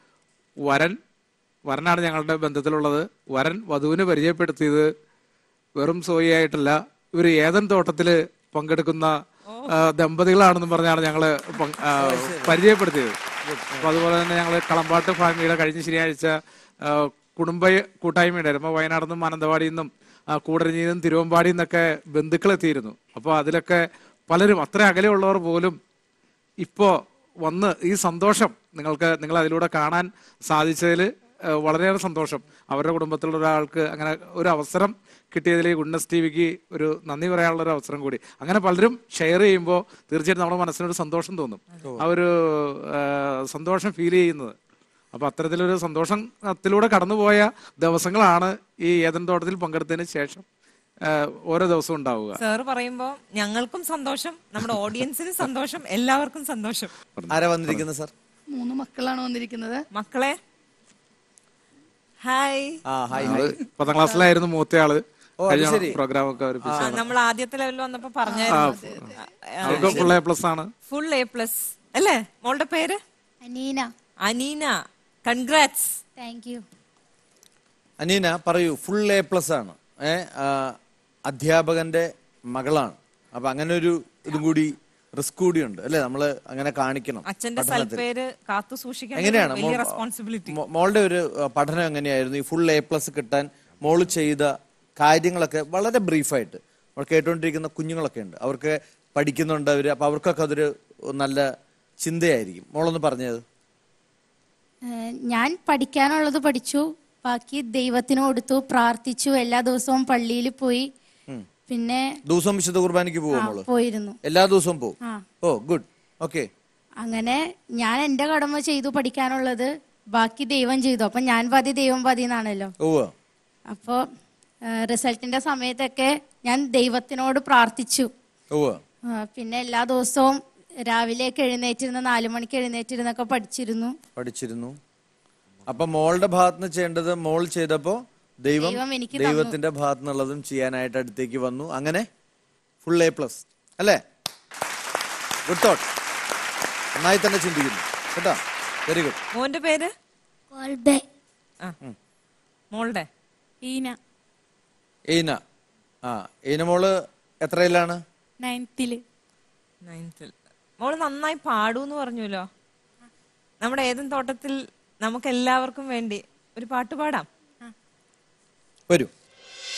വരൻ വരനാണ് ഞങ്ങളുടെ ബന്ധത്തിലുള്ളത് വരൻ വധുവിനെ പരിചയപ്പെടുത്തിയത് വെറും സോയിയായിട്ടല്ല ഇവർ ഏതൻ തോട്ടത്തില് പങ്കെടുക്കുന്ന ആ, ദമ്പതികളാണെന്ന് പറഞ്ഞാണ് ഞങ്ങള് പങ്ക്- ആ, പരിചയപ്പെടുത്തിയത് അപ്പൊ അതുപോലെ തന്നെ ഞങ്ങള് കളമ്പാട്ട് ഫാമിലിയുടെ കഴിഞ്ഞ ശനിയാഴ്ച ആ, കുടുംബ കൂട്ടായ്മ ഉണ്ടായിരുന്നു അപ്പൊ വയനാട് നിന്നും മാനന്തവാടിയിൽ നിന്നും ആ, കൂടരഞ്ഞിയിൽ നിന്നും തിരുവമ്പാടിയിൽ നിന്നൊക്കെ ബന്ധുക്കൾ എത്തിയിരുന്നു അപ്പൊ അതിലൊക്കെ പലരും അത്ര അകലെയുള്ളവർ പോലും ഇപ്പോ വന്ന് ഈ സന്തോഷം നിങ്ങൾക്ക് നിങ്ങൾ അതിലൂടെ കാണാൻ സാധിച്ചതിൽ വളരെയേറെ സന്തോഷം അവരുടെ കുടുംബത്തിലുള്ള ഒരാൾക്ക് അങ്ങനെ ഒരു അവസരം കിട്ടിയതിൽ ഗുഡ്നസ് ടി വിക്ക് ഒരു നന്ദി പറയാനുള്ള ഒരു അവസരം കൂടി അങ്ങനെ പലരും ഷെയർ ചെയ്യുമ്പോൾ തീർച്ചയായിട്ടും നമ്മുടെ മനസ്സിനൊരു സന്തോഷം തോന്നും ആ ഒരു ആ, സന്തോഷം ഫീൽ ചെയ്യുന്നത് അപ്പൊ അത്തരത്തിലൊരു സന്തോഷത്തിലൂടെ കടന്നുപോയ ദിവസങ്ങളാണ് ഈ ഏതൻ തോട്ടത്തിൽ പങ്കെടുത്തതിന് ശേഷം ആ, ഓരോ ദിവസവും ഉണ്ടാവുക സാറ് പറയുമ്പോ ഞങ്ങൾക്കും സന്തോഷം നമ്മുടെ ഓഡിയൻസിനും സന്തോഷം എല്ലാവർക്കും സന്തോഷം ആരാ വന്നിരിക്കുന്നത് സാർ മൂന്ന് മക്കളാണ് വന്നിരിക്കുന്നത് മക്കളെ ഹായ് ആ ഹായ് ഞങ്ങള് പത്താം ക്ലാസ്സിലായിരുന്നു മൂത്തയാള് ഓ, അത് കഴിഞ്ഞ ശരി. പ്രോഗ്രാം ഒക്കെ ആ, അവതരിപ്പിച്ചതാണ് നമ്മൾ ആദ്യത്തെ ലെവലിൽ വന്നപ്പോ അവർക്ക് പറഞ്ഞായിരുന്നു ഫുൾ എ പ്ലസ് ആണ് ഫുൾ എ പ്ലസ് അല്ലേ മോളുടെ പേര് Aneena Aneena congrats thank you Aneena പറയൂ ഫുൾ എ പ്ലസ് ആണ് ഏ ആ, അധ്യാപകന്റെ മകളാണ് അപ്പൊ അങ്ങനെ ഒരു ഇതും കൂടി റിസ്ക് കൂടി ഉണ്ട് അല്ലെ നമ്മള് അങ്ങനെ കാണിക്കണം അച്ഛന്റെ പഠനത്തിൽ. സൽപ്പേര് കാത്തു സൂക്ഷിക്കാൻ എങ്ങനെയാണ് വലിയ മോ- റെസ്പോൺസിബിലിറ്റി മോ- മോളുടെ ഒരു ആ, പഠനം എങ്ങനെയായിരുന്നു ഈ ഫുൾ എ പ്ലസ് കിട്ടാൻ മോള് ചെയ്ത കാര്യങ്ങളൊക്കെ വളരെ ബ്രീഫായിട്ട് നമ്മൾ കേട്ടുകൊണ്ടിരിക്കുന്ന കുഞ്ഞുങ്ങളൊക്കെ ഉണ്ട് അവർക്ക് പഠിക്കുന്നുണ്ട് അവര് അപ്പൊ അവർക്കൊക്കെ അതൊരു നല്ല ചിന്തയായിരിക്കും മോളൊന്ന് പറഞ്ഞത് ഏഹ് ഞാൻ പഠിക്കാനുള്ളത് പഠിച്ചു ബാക്കി ദൈവത്തിന് കൊടുത്തു പ്രാർത്ഥിച്ചു എല്ലാ ദിവസവും പള്ളിയിൽ പോയി പിന്നെ ദിവസവും വിശുദ്ധ കുർബാനയ്ക്ക് പോവോ ആ, മോള് പോയിരുന്നു എല്ലാ ദിവസവും പോവും ആ ഓ ഗുഡ് ഓക്കെ അങ്ങനെ ഞാൻ എന്റെ കടമ ചെയ്തു പഠിക്കാനുള്ളത് ബാക്കി ദൈവം ചെയ്തു അപ്പൊ ഞാൻ പാതി ദൈവം പാതി എന്നാണല്ലോ ഓ അപ്പോ റിസൾട്ടിന്റെ സമയത്തൊക്കെ ഞാൻ ദൈവത്തിനോട് പ്രാർത്ഥിച്ചു ഓ ആ, പിന്നെ എല്ലാ ദിവസവും രാവിലെയൊക്കെ എഴുന്നേറ്റിരുന്ന് നാലു മണിക്ക് എഴുന്നേറ്റിരുന്നൊക്കെ പഠിച്ചിരുന്നു പഠിച്ചിരുന്നു അപ്പൊ മോളുടെ ഭാഗത്തുനിന്ന് ചെയ്യേണ്ടത് മോൾ ചെയ്തപ്പോ ദൈവം ദൈവം എനിക്ക് തന്നു. ദൈവത്തിന്റെ ഭാഗത്തു നിന്നുള്ളതും ചെയ്യാനായിട്ട് അടുത്തേക്ക് വന്നു അങ്ങനെ ഫുൾ എ പ്ലസ് അല്ലേ ഗുഡ് തോട്ട് നന്നായി തന്നെ ചിന്തിക്കുന്നു കേട്ടോ വെരി ഗുഡ് മോന്റെ പേര് കോൾബെ ആ മോളുടെ ഈന ഈന ആ ഈന മോള് എത്രയിലാണ് നയൻത്തില് നയൻത്തിൽ മോള് നന്നായി പാടൂന്ന് പറഞ്ഞല്ലോ നമ്മുടെ ഏതും തോട്ടത്തിൽ നമുക്ക് എല്ലാവർക്കും വേണ്ടി ഒരു പാട്ട് പാടാം വരൂ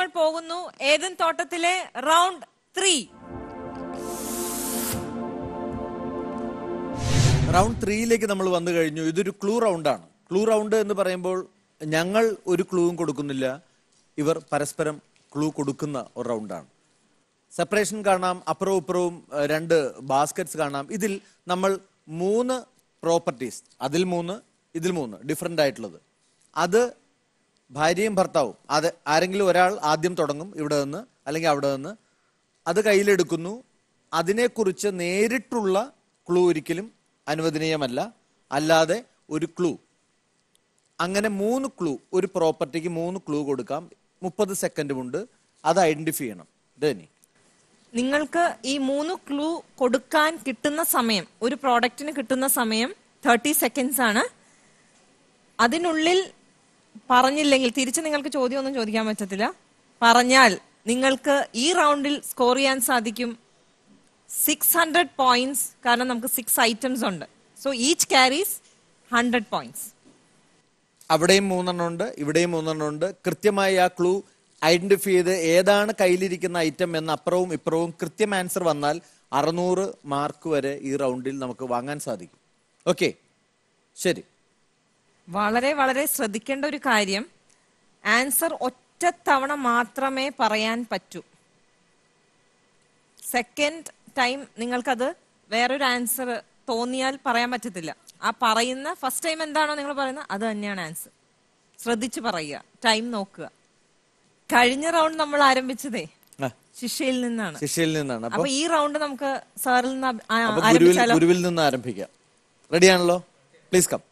നമ്മൾ പോകുന്നു ഏതൻ തോട്ടത്തിലെ റൗണ്ട് ത്രീ റൗണ്ട് ത്രീയിലേക്ക് നമ്മൾ വന്നു കഴിഞ്ഞു ഇതൊരു ക്ലൂ റൗണ്ടാണ് ക്ലൂ റൗണ്ട് എന്ന് പറയുമ്പോൾ ഞങ്ങൾ ഒരു ക്ലൂവും കൊടുക്കുന്നില്ല ഇവർ പരസ്പരം ക്ലൂ കൊടുക്കുന്ന ഒരു റൗണ്ടാണ് സെപ്പറേഷൻ കാണാം അപ്പുറവും ഇപ്പുറവും ഏഹ്, രണ്ട് ബാസ്ക്കറ്റ്സ് കാണാം ഇതിൽ നമ്മൾ മൂന്ന് പ്രോപ്പർട്ടീസ് അതിൽ മൂന്ന് ഇതിൽ മൂന്ന് ഡിഫറെൻ്റ് ആയിട്ടുള്ളത് അത് ഭാര്യയും ഭർത്താവും അത് ആരെങ്കിലും ഒരാൾ ആദ്യം തുടങ്ങും ഇവിടെ നിന്ന് അല്ലെങ്കിൽ അവിടെ നിന്ന് അത് കയ്യിലെടുക്കുന്നു അതിനെക്കുറിച്ച് നേരിട്ടുള്ള ക്ലൂ ഒരിക്കലും അനുവദനീയമല്ല അല്ലാതെ ഒരു ക്ലൂ അങ്ങനെ മൂന്ന് ക്ലൂ ഒരു പ്രോപ്പർട്ടിക്ക് മൂന്ന് ക്ലൂ കൊടുക്കാം മുപ്പത് സെക്കൻഡുമുണ്ട് അത് ഐഡന്റിഫൈ ചെയ്യണം ഡേനി നിങ്ങൾക്ക് ഈ മൂന്ന് ക്ലൂ കൊടുക്കാൻ കിട്ടുന്ന സമയം ഒരു പ്രോഡക്റ്റിന് കിട്ടുന്ന സമയം തേർട്ടി സെക്കൻഡ്സ് ആണ് അതിനുള്ളിൽ പറഞ്ഞില്ലെങ്കിൽ തിരിച്ച് നിങ്ങൾക്ക് ചോദ്യമൊന്നും ചോദിക്കാൻ പറ്റത്തില്ല പറഞ്ഞാൽ നിങ്ങൾക്ക് ഈ റൗണ്ടിൽ സ്കോർ ചെയ്യാൻ സാധിക്കും സിക്സ് ഹൺഡ്രഡ് പോയിന്റ്സ് കാരണം നമുക്ക് സിക്സ് ഐറ്റംസ് ഉണ്ട് so each carries hundred points അവിടെയും മൂന്നെണ്ണം ഉണ്ട് ഇവിടെയും മൂന്നെണ്ണം ഉണ്ട് കൃത്യമായി ആ ക്ലൂ ഐഡന്റിഫൈ ചെയ്ത് ഏതാണ് കയ്യിലിരിക്കുന്ന ഐറ്റം എന്ന് അപ്പുറവും ഇപ്പുറവും കൃത്യം ആൻസർ വന്നാൽ അറുന്നൂറ് മാർക്ക് വരെ ഈ റൗണ്ടിൽ നമുക്ക് വാങ്ങാൻ സാധിക്കും ഓക്കെ ശരി വളരെ വളരെ ശ്രദ്ധിക്കേണ്ട ഒരു കാര്യം ആൻസർ ഒറ്റ തവണ മാത്രമേ പറയാൻ പറ്റൂ സെക്കൻഡ് ടൈം നിങ്ങൾക്കത് വേറൊരു ആൻസർ തോന്നിയാൽ പറയാൻ പറ്റത്തില്ല ആ പറയുന്ന ഫസ്റ്റ് ടൈം എന്താണോ നിങ്ങൾ പറയുന്നത് അത് തന്നെയാണ് ആൻസർ ശ്രദ്ധിച്ച് പറയുക ടൈം നോക്കുക കഴിഞ്ഞ റൗണ്ട് നമ്മൾ ആരംഭിച്ചതേ ആ, ശിഷ്യയിൽ നിന്നാണ് ശിഷ്യയിൽ നിന്നാണ് അപ്പൊ അപ്പൊ ഈ റൗണ്ട് നമുക്ക് സാറിൽ നിന്ന് ആ- ആ- അപ്പൊ ഗുരുവിൽ ആരംഭിച്ചാലോ ഗുരുവിൽ നിന്ന് ആരംഭിക്കാം റെഡിയാണല്ലോ പ്ലീസ് കം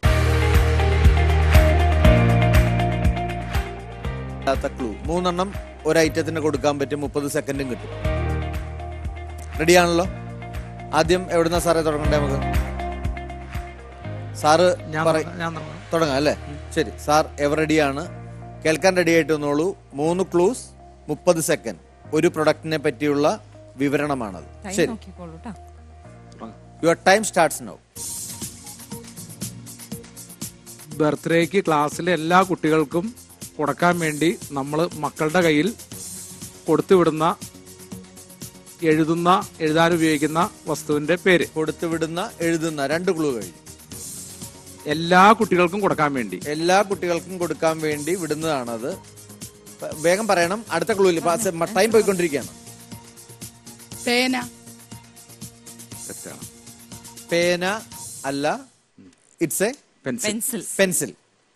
ക്ലൂ മൂന്നെണ്ണം ഒരു ഐറ്റത്തിന് കൊടുക്കാൻ പറ്റും മുപ്പത് സെക്കൻഡും കിട്ടും റെഡിയാണല്ലോ ആദ്യം എവിടുന്ന സാറേ തുടങ്ങണ്ടേ നമുക്ക് സാറ് ഞാൻ പറയ്- തുടങ്ങാം, ഞാൻ തുടങ്ങാം. തുടങ്ങാം അല്ലേ ശരി സാർ എവർ റെഡിയാണ് കേൾക്കാൻ റെഡി ആയിട്ട് വന്നോളൂ മൂന്ന് ക്ലൂസ് മുപ്പത് സെക്കൻഡ് ഒരു പ്രൊഡക്റ്റിനെ പറ്റിയുള്ള വിവരണമാണത് ടൈം ശരി നോക്കിക്കോളൂ കേട്ടോ യുവർ ടൈം സ്റ്റാർട്ട്സ് നൗ ബർത്ത്ഡേക്ക് ക്ലാസ്സിലെ എല്ലാ കുട്ടികൾക്കും കൊടുക്കാൻ വേണ്ടി നമ്മൾ മക്കളുടെ കയ്യിൽ കൊടുത്തുവിടുന്ന എഴുതുന്ന എഴുതാൻ ഉപയോഗിക്കുന്ന വസ്തുവിന്റെ പേര് കൊടുത്തുവിടുന്ന എഴുതുന്ന രണ്ട് ക്ലൂ കഴിഞ്ഞു എല്ലാ കുട്ടികൾക്കും കൊടുക്കാൻ വേണ്ടി എല്ലാ കുട്ടികൾക്കും കൊടുക്കാൻ വേണ്ടി വിടുന്നതാണത് പ- വേഗം പറയണം അടുത്ത ക്ലൂയിൽ ടൈം പോയിക്കൊണ്ടിരിക്കുകയാണ് പേന തെറ്റാണ് പേന അല്ല it's a pencil pencil pencil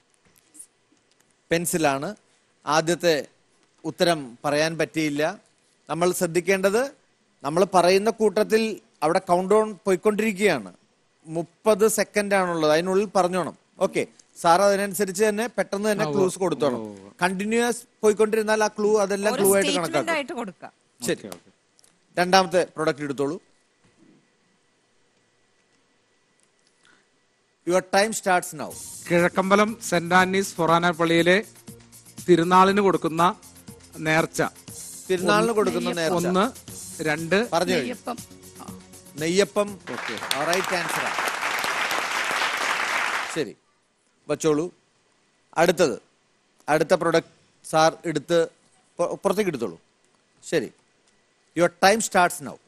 പെൻസിലാണ് ആദ്യത്തെ ഉത്തരം പറയാൻ പറ്റിയില്ല നമ്മൾ ശ്രദ്ധിക്കേണ്ടത് നമ്മൾ പറയുന്ന കൂട്ടത്തിൽ അവിടെ കൗണ്ട് ഡൗൺ പോയിക്കൊണ്ടിരിക്കുകയാണ് മുപ്പത് സെക്കൻഡ് ആണുള്ളത് അതിനുള്ളിൽ പറഞ്ഞോണം ഓക്കെ സാർ അതിനനുസരിച്ച് തന്നെ പെട്ടെന്ന് തന്നെ ക്ലൂസ് കൊടുത്തോണം കണ്ടിന്യൂസ് പോയിക്കൊണ്ടിരുന്നാൽ ആ ക്ലൂ അതെല്ലാം ഒരു ക്ലൂ ആയിട്ട് സ്റ്റേറ്റ്മെന്റ് കണക്കാക്കും ആയിട്ട് കൊടുക്കാം ശരി രണ്ടാമത്തെ പ്രൊഡക്റ്റ് എടുത്തോളൂ your time starts now Kizhakkambalam saint Antony's ഫൊറാന പള്ളിയിലെ തിരുനാളിന് കൊടുക്കുന്ന നേർച്ച തിരുനാളിന് കൊടുക്കുന്ന നേർച്ച ഒന്ന് രണ്ട് പറഞ്ഞു കഴിഞ്ഞു നെയ്യപ്പം നെയ്യപ്പം റൈറ്റ് ആൻസർ ശരി വച്ചോളൂ അടുത്തത് അടുത്ത പ്രൊഡക്റ്റ് സാർ എടുത്ത് പു- പുറത്തേക്ക് എടുത്തോളൂ ശരി യുവർ ടൈം സ്റ്റാർട്ട്സ് നൗ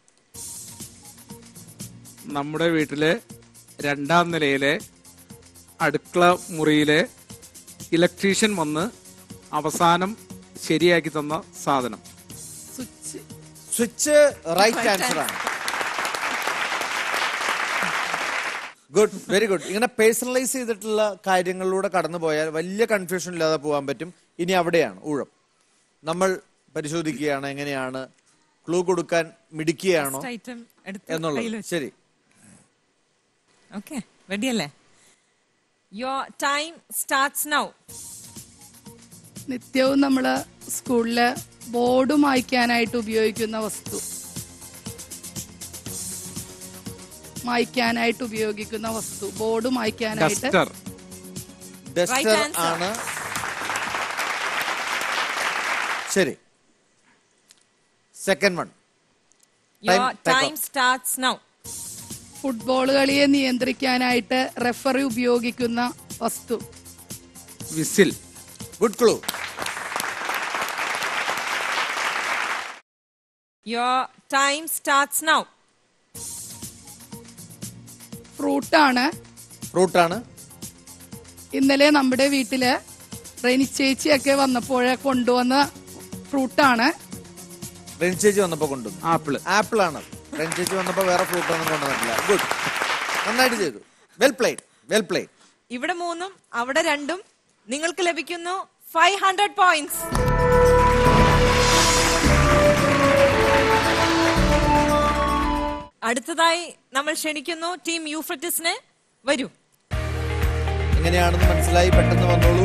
നമ്മുടെ വീട്ടിലെ രണ്ടാം നിലയിലെ അടുക്കള മുറിയിലെ ഇലക്ട്രീഷ്യൻ വന്ന് അവസാനം ശരിയാക്കി തന്ന സാധനം സ്വിച്ച് സ്വിച്ച് റൈറ്റ് ആൻസർ ആണ് ഗുഡ് വെരി ഗുഡ് ഇങ്ങനെ പേഴ്സണലൈസ് ചെയ്തിട്ടുള്ള കാര്യങ്ങളിലൂടെ കടന്നു പോയാൽ വലിയ കൺഫ്യൂഷൻ ഇല്ലാതെ പോകാൻ പറ്റും ഇനി അവിടെയാണ് ഊഴം നമ്മൾ പരിശോധിക്കുകയാണ് എങ്ങനെയാണ് ക്ലൂ കൊടുക്കാൻ മിടിക്കുകയാണോ ഐറ്റം എടുത്ത് എന്നുള്ളത് ശരി ഓക്കെ റെഡി അല്ലേ യുവർ ടൈം സ്റ്റാർട്ട്സ് നൗ നിത്യവും നമ്മൾ സ്കൂളില് ബോർഡ് മായ്ക്കാനായിട്ട് ഉപയോഗിക്കുന്ന വസ്തു മായ്ക്കാനായിട്ട് ഉപയോഗിക്കുന്ന വസ്തു ബോർഡ് മായ്ക്കാനായിട്ട് ഡസ്റ്റർ ഡസ്റ്റർ answer. ആണ് ശരി second one your Time- time time starts now football കളിയെ നിയന്ത്രിക്കാനായിട്ട് റെഫറി ഉപയോഗിക്കുന്ന വസ്തു whistle good clue your time starts now ഫ്രൂട്ടാണ് ഫ്രൂട്ടാണ് ഇന്നലെ നമ്മുടെ വീട്ടില് റെനി ചേച്ചിയൊക്കെ വന്നപ്പോഴേ കൊണ്ടുവന്ന ഫ്രൂട്ടാണ് റെൻ ചേച്ചി വന്നപ്പോ കൊണ്ടുവന്നു ആപ്പിള് ആപ്പിൾ ആണ് റെൻ ചേച്ചി വന്നപ്പോ വേറെ ഫ്രൂട്ട് ഒന്നും കൊണ്ടുവന്നിട്ടില്ല ഗുഡ് നന്നായിട്ട് ചെയ്തു വെൽ പ്ലേഡ് വെൽ പ്ലേഡ് ഇവിടെ മൂന്നും അവിടെ രണ്ടും നിങ്ങൾക്ക് ലഭിക്കുന്നു ഫൈവ് ഹൺഡ്രഡ് പോയിന്റ്സ് അടുത്തതായി നമ്മൾ ക്ഷണിക്കുന്നു ടീം യൂഫ്രറ്റിസിനെ വരൂ എങ്ങനെയാണെന്ന് മനസ്സിലായി പെട്ടെന്ന് വന്നോളൂ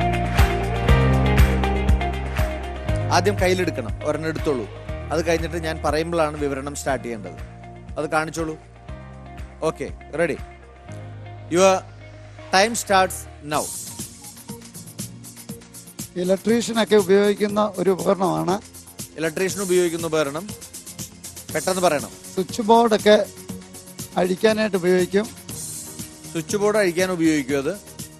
ആദ്യം കയ്യിലെടുക്കണം ഒരെണ്ണം എടുത്തോളൂ അത് കഴിഞ്ഞിട്ട് ഞാൻ പറയുമ്പോഴാണ് വിവരണം സ്റ്റാർട്ട് ചെയ്യേണ്ടത് അത് കാണിച്ചോളൂ okay ready your time starts now ഇലക്ട്രീഷ്യനൊക്കെ ഉപയോഗിക്കുന്ന ഒരു ഉപകരണമാണ് ഇലക്ട്രീഷ്യൻ ഉപയോഗിക്കുന്ന ഉപകരണം പെട്ടെന്ന് പറയണം സ്വിച്ച് ബോർഡൊക്കെ അഴിക്കാനായിട്ട് ഉപയോഗിക്കും സ്വിച്ച് ബോർഡ് അഴിക്കാൻ ഉപയോഗിക്കും അത്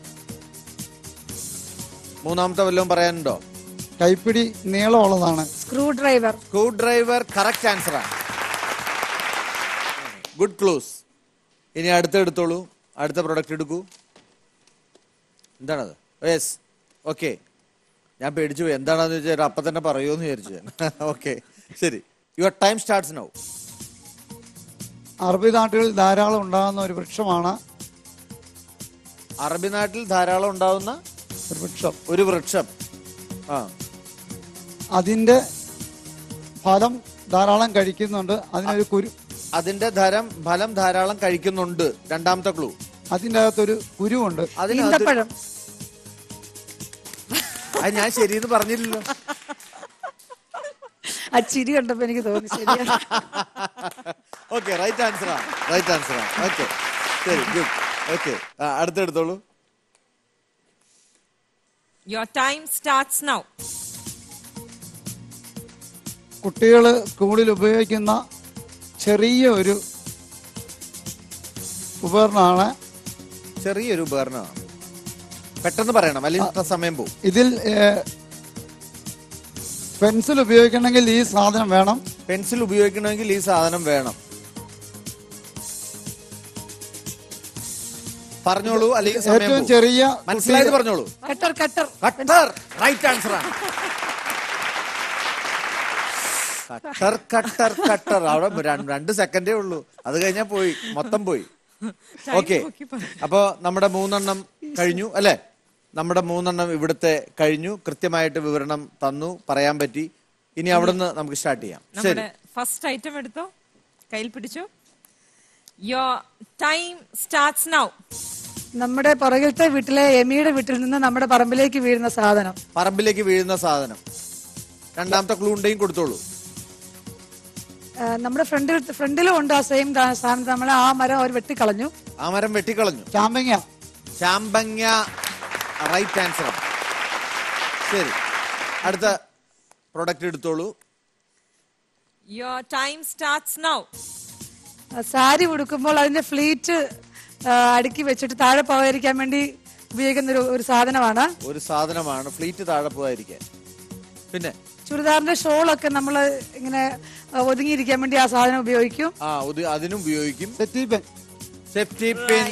മൂന്നാമത്തെ വല്ലതും പറയാനുണ്ടോ കൈപ്പിടി നീളമുള്ളതാണ് screwdriver screwdriver correct answer ആണ് ഗുഡ് ക്ലോസ് ഇനി അടുത്ത എടുത്തോളൂ അടുത്ത പ്രൊഡക്റ്റ് എടുക്കൂ എന്താണത് യെസ് ഓക്കെ ഞാൻ പേടിച്ചു പോയി എന്താണെന്ന് ചോദിച്ചാൽ അപ്പൊ തന്നെ പറയുമെന്ന് വിചാരിച്ചു ഞാൻ ഓക്കെ ശരി യുവർ ടൈം സ്റ്റാർട്ട്സ് നൗ അറബി നാട്ടുകളിൽ ധാരാളം ഉണ്ടാകുന്ന ഒരു വൃക്ഷമാണ് അറബി നാട്ടിൽ ധാരാളം ഉണ്ടാവുന്ന ഒരു വൃക്ഷം ഒരു വൃക്ഷം ആ അതിന്റെ ഫലം ധാരാളം കഴിക്കുന്നുണ്ട് അതിനൊരു കുരു അതിന്റെ ധരം ഫലം ധാരാളം കഴിക്കുന്നുണ്ട് രണ്ടാമത്തെ ക്ലൂ അതിൻ്റെ അകത്തൊരു കുരുവുണ്ട് അതിനകത്ത് ഈന്തപ്പഴം അത് ഞാൻ ശരിയെന്ന് പറഞ്ഞില്ലല്ലോ ആ ചിരി കണ്ടപ്പോ എനിക്ക് തോന്നി ശരിയാണ് ഓക്കെ റൈറ്റ് ആൻസർ ആണ് റൈറ്റ് ആൻസർ ആണ് ഓക്കെ ശരി ഗുഡ് ഓക്കെ അടുത്തെടുത്തോളൂ യുവർ ടൈം സ്റ്റാർട്ട്സ് നൗ കുട്ടികൾ സ്കൂളിൽ ഉപയോഗിക്കുന്ന ചെറിയ ഒരു ഉപകരണമാണ് ചെറിയൊരു ഉപകരണമാണ് പെട്ടെന്ന് പറയണം അല്ലെങ്കിൽ ഇത്ര സമയം പോകും ഇതിൽ പെൻസിൽ ഉപയോഗിക്കണമെങ്കിൽ ഈ സാധനം വേണം പെൻസിൽ ഉപയോഗിക്കണമെങ്കിൽ ഈ സാധനം വേണം പറഞ്ഞോളൂ അല്ലെങ്കിൽ സമയം ഏറ്റവും പോകും. ചെറിയ മനസ്സിലായത് കുട്ടി- പറഞ്ഞോളൂ cutter cutter cutter right answer ആണ് കട്ടർ കട്ടർ കട്ടർ അവിടെ രണ്ട് രണ്ട് സെക്കൻഡേ ഉള്ളൂ അത് കഴിഞ്ഞാൽ പോയി മൊത്തം പോയി ഓക്കെ അപ്പോ നമ്മുടെ മൂന്നെണ്ണം കഴിഞ്ഞു അല്ലെ നമ്മുടെ മൂന്നെണ്ണം ഇവിടുത്തെ കഴിഞ്ഞു കൃത്യമായിട്ട് വിവരണം തന്നു പറയാൻ പറ്റി ഇനി അവിടുന്ന് നമുക്ക് സ്റ്റാർട്ട് ചെയ്യാം ശരി നമ്മുടെ ഫസ്റ്റ് ഐറ്റം എടുത്തോ കയ്യിൽ പിടിച്ചു യുവർ ടൈം സ്റ്റാർട്ട്സ് നൗ നമ്മുടെ പുറകിലത്തെ വീട്ടിലെ എമിയുടെ വീട്ടിൽ നിന്ന് നമ്മുടെ പറമ്പിലേക്ക് വീഴുന്ന സാധനം പറമ്പിലേക്ക് വീഴുന്ന സാധനം രണ്ടാമത്തെ ക്ലൂ ഉണ്ടെങ്കിൽ കൊടുത്തോളൂ ആ, നമ്മുടെ ഫ്രണ്ടിൽ ഫ്രണ്ടിലും ഉണ്ട് ആ സെയിം സാധനം നമ്മൾ ആ മരം അവർ വെട്ടിക്കളഞ്ഞു ആ മരം വെട്ടിക്കളഞ്ഞു ചാമ്പങ്ങ ചാമ്പങ്ങ റൈറ്റ് ആൻസർ ശരി അടുത്ത പ്രൊഡക്റ്റ് എടുത്തോളൂ യുവർ ടൈം സ്റ്റാർട്ട്സ് നൗ ആ, സാരി ഉടുക്കുമ്പോൾ അതിന്റെ ഫ്ലീറ്റ് ആ, അടുക്കി വെച്ചിട്ട് താഴെ പോകാതിരിക്കാൻ വേണ്ടി ഉപയോഗിക്കുന്ന ഒരു ഒരു സാധനമാണ് ഒരു സാധനമാണ് ഫ്ലീറ്റ് താഴെ പോകാതിരിക്കാൻ പിന്നെ ചുരിദാറിന്റെ ഷോളൊക്കെ നമ്മൾ ഇങ്ങനെ ആ, ഒതുങ്ങിയിരിക്കാൻ വേണ്ടി ആ സാധനം ഉപയോഗിക്കും ആ ഇത് അതിനും ഉപയോഗിക്കും സെറ്റി പെൻ സേഫ്റ്റി പിൻ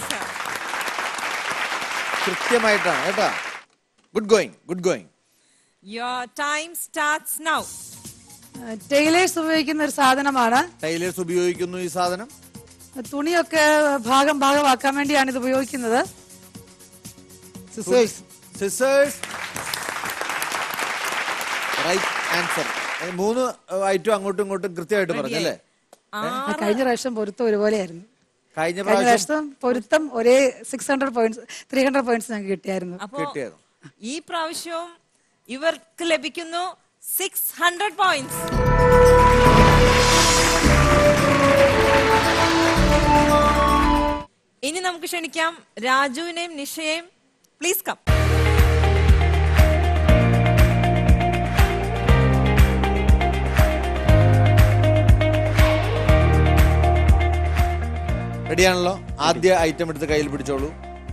കൃത്യമായിട്ടാണ് കേട്ടാ good going good going your time starts now tailors ഉപയോഗിക്കുന്ന ഒരു സാധനമാണ് ടൈലേഴ്സ് ഉപയോഗിക്കുന്നു ഈ സാധനം തുണിയൊക്കെ ഭാഗം ഭാഗമാക്കാൻ വേണ്ടിയാണ് ഇത് ഉപയോഗിക്കുന്നത് സിസേഴ്സ് സിസേഴ്സ് റൈറ്റ് ആൻസർ മൂന്ന് ഐറ്റം അങ്ങോട്ടും ഇങ്ങോട്ടും കൃത്യമായിട്ട് പറഞ്ഞു അല്ലേ ആ, കഴിഞ്ഞ പ്രാവശ്യം പൊരുത്തം ഒരുപോലെയായിരുന്നു കഴിഞ്ഞ കഴിഞ്ഞ പ്രാവശ്യം പ്രാവശ്യം പൊരുത്തം ഒരേ six hundred points three hundred points ഞങ്ങൾക്ക് കിട്ടിയായിരുന്നു അപ്പോ കിട്ടിയത് ഈ പ്രാവശ്യവും ഇവർക്ക് ലഭിക്കുന്നു സിക്സ് ഹൺഡ്രഡ് പോയിന്റ്സ് ഇനി നമുക്ക് ക്ഷണിക്കാം രാജുവിനെയും നിഷയെയും പ്ലീസ് കം റെഡിയാണല്ലോ ആദ്യ ഐറ്റം എടുത്ത് കയ്യിൽ പിടിച്ചോളൂ